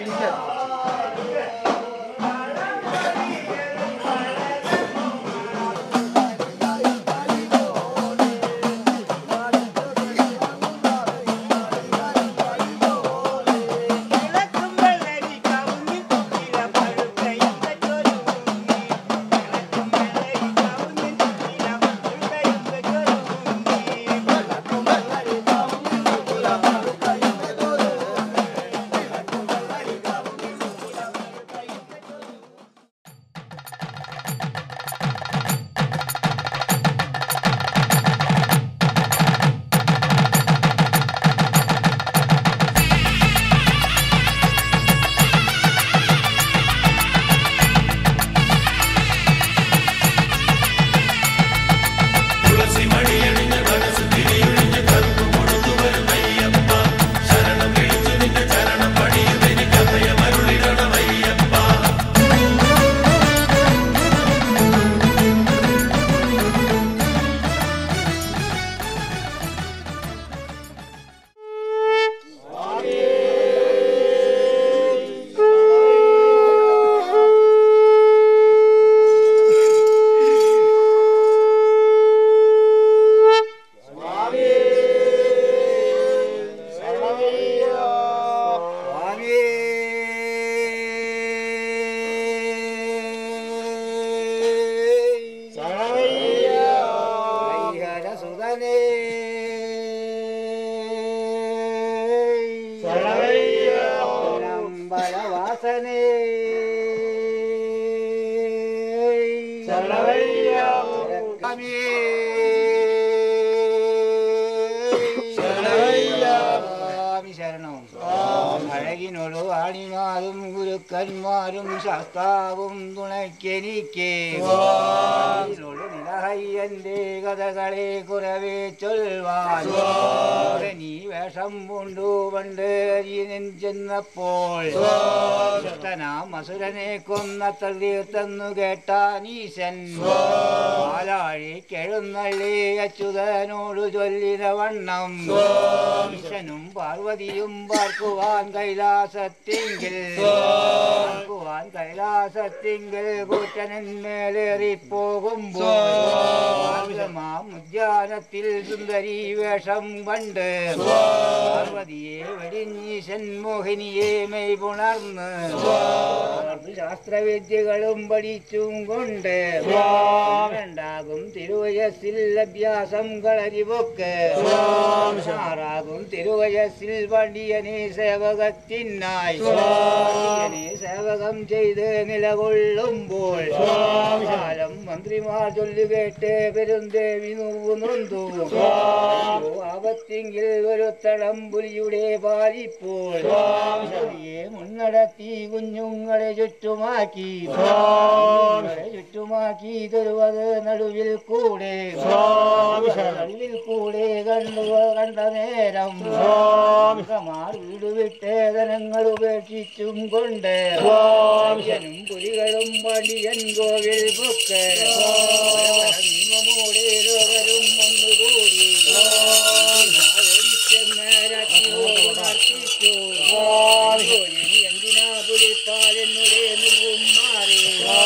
ശരണവയ്യമ്പലവാസനേ സ്വാമി ശരണം അഴകിനോട് ആണിമാരും ഗുരുക്കന്മാരും ശാസ്താവും തുണയ്ക്കെനിക്ക് ഇതിനോട് നിലഹയ്യന്റെ കഥകളെ കുറവേ ചൊൽവാൻ ഇവിടെ നീ വേഷം കൊണ്ടു പണ്ട് അരിയനൻ ചെന്നപ്പോൾ നാം അസുരനെ കൊന്ന തള്ളിയെന്നു കേട്ടാനീശൻ പാലാഴി കെഴുന്നള്ളി അച്യുതനോട് ചൊല്ലിന വണ്ണം ഈശനും പാർവതിയും പാർക്കുവാൻ കൈലാസത്തിങ്കിൽ പാർക്കുവാൻ കൈലാസത്തിങ്കിൽ കൂറ്റനന്മേലേറിപ്പോകുമ്പോൾ ഉദ്യാനത്തിൽ സുന്ദരി വേഷം കണ്ട് പാർവതിയെ വെടിഞ്ഞീശൻ മോഹിനിയെ മെയ് പുണർന്ന് ശാസ്ത്രവിദ്യകളും പഠിച്ചും കൊണ്ട് രണ്ടാകും തിരുവയസ്സിൽ അഭ്യാസം കളരിവൊക്ക് ആറാകും തിരുവയസ്സിൽ വണ്ടിയനെ സേവകത്തിനായി വണ്ടിയനെ സേവകം ചെയ്ത് നിലകൊള്ളുമ്പോൾ കാലം മന്ത്രിമാർ ചൊല്ലുകേട്ട് പെരുന്തേവി നോവു നൊന്തു ആപത്തിങ്കിൽ ഒരു തളമ്പുലിയുടെ പാലിപ്പോൾ പുലിയെ മുന്നടത്തി കുഞ്ഞുങ്ങളെ ചുറ്റുമാക്കി കുഞ്ഞുങ്ങളെ ചുറ്റുമാക്കി തരുവത് നടുവിൽ കൂടെ നടുവിൽ കൂടെ കണ്ടു കണ്ട നേരം മാർ വീട് വിട്ട് ധനങ്ങൾ ഉപേക്ഷിച്ചും കൊണ്ട് പാണ്ഡ്യനും പുലികളും പാണ്ഡ്യൻ കോവിൽ പൊക്ക് നിയമമോടെ ലോകരും ഒന്നുകൂടി എന്തിനാ പുലിപ്പാലെന്നുടെ മുഖം മാറി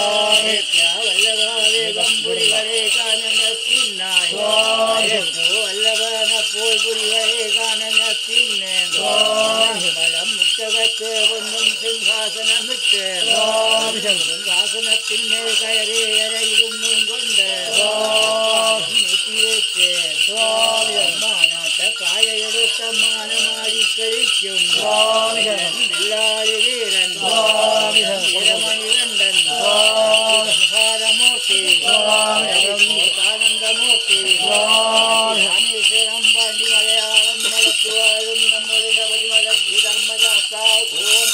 വല്ലഭാവേഗം പുലികളെ കാനനത്തിനായി വല്ലഭനപ്പോൾ പുലികളെ കാനനത്തിന് ബലം മുറ്റകത്ത് ഒന്നും സിംഹാസനമിട്ട് സിംഹാസനത്തിന്മേൽ കയറി അരയിരുന്നും കൊണ്ട് നീട്ടിവെച്ച് മാനാത്ത കായയെടുത്ത മാനമാരി കഴിക്കും വീരൻ വീരമണികണ്ഠൻ ഭാരമൂർത്തി ആനന്ദമൂർത്തി രാമേശ്വരം പാണ്ഡി മലയാളം മലത്തുവാഴും നമ്മുടെ ശബരിമല ശ്രീധർമ്മശാസ്ത്ര ഓം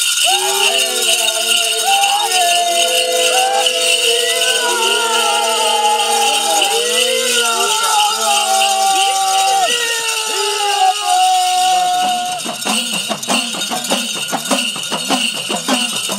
ും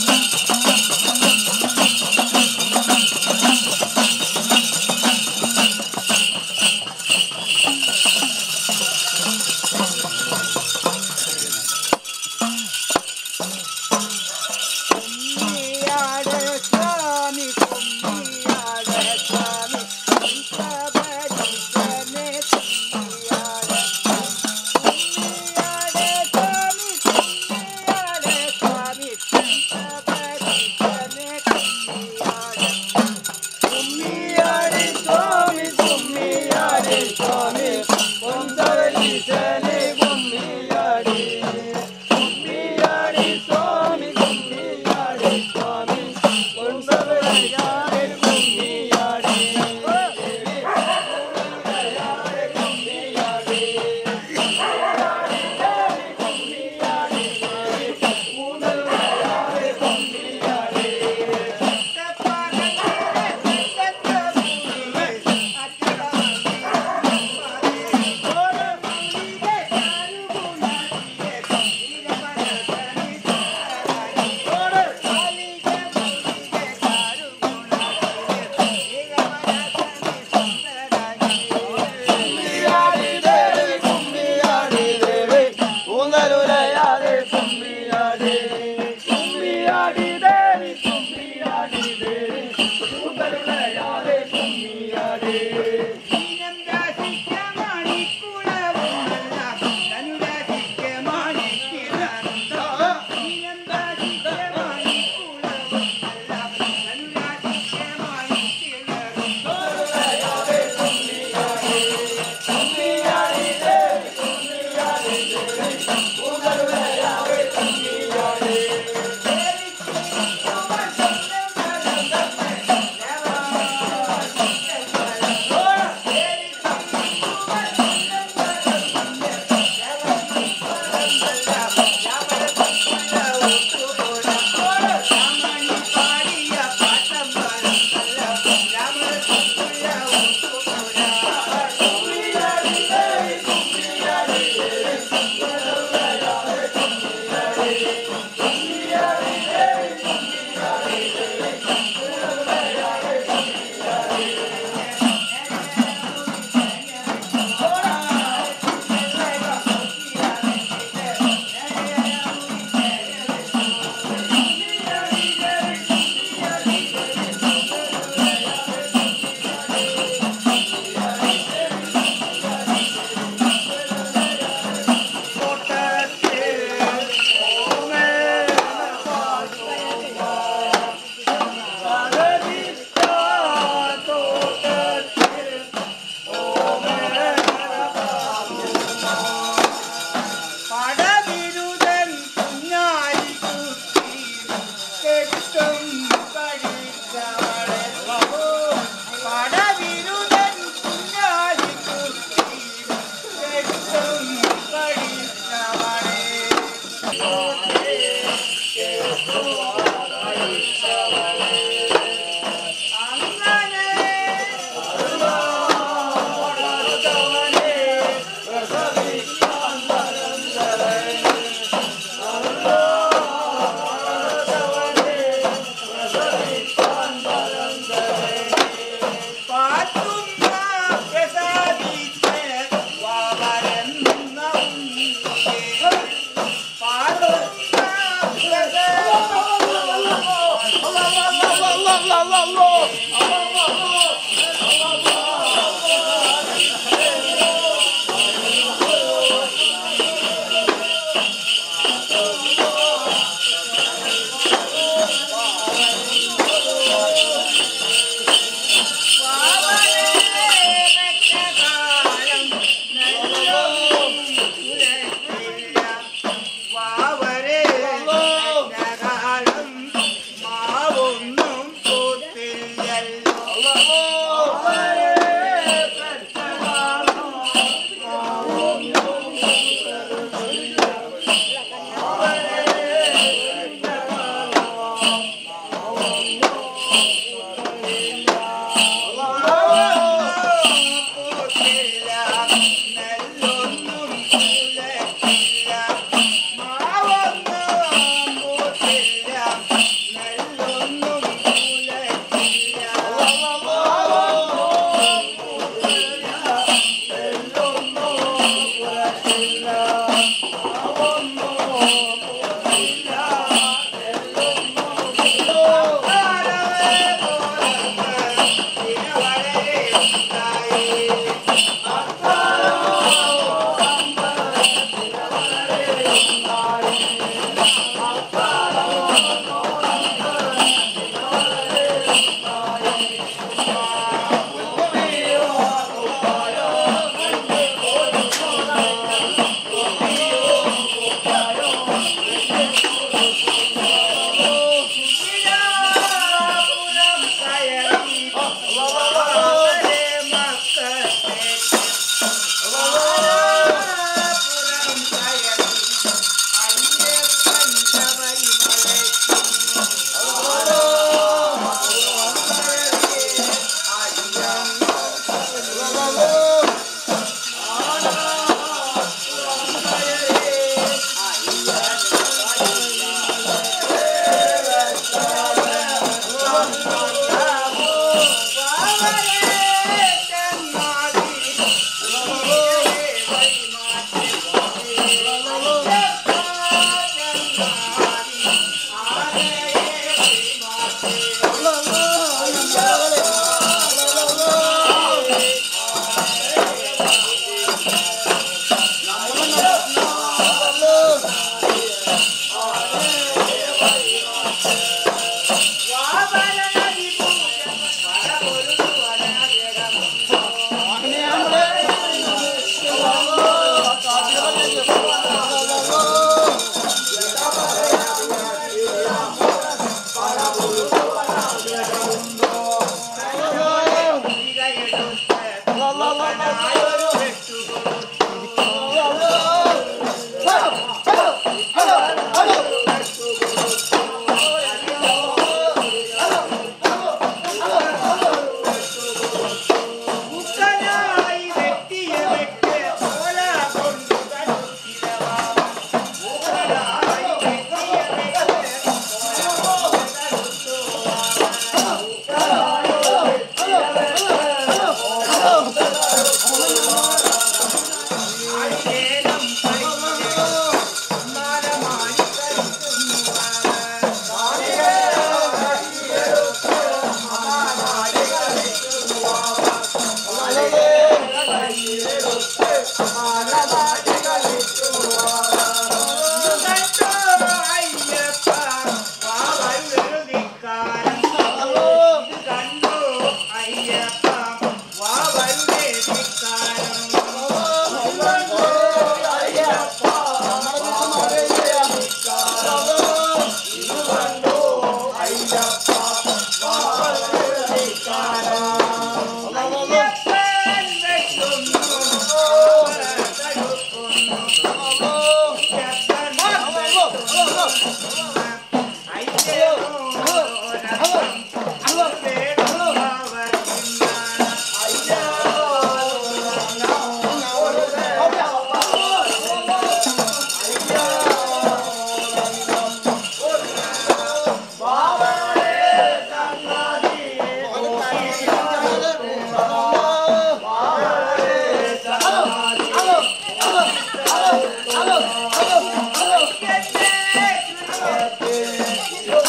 ോ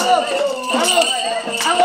അങ്ങോട്ട്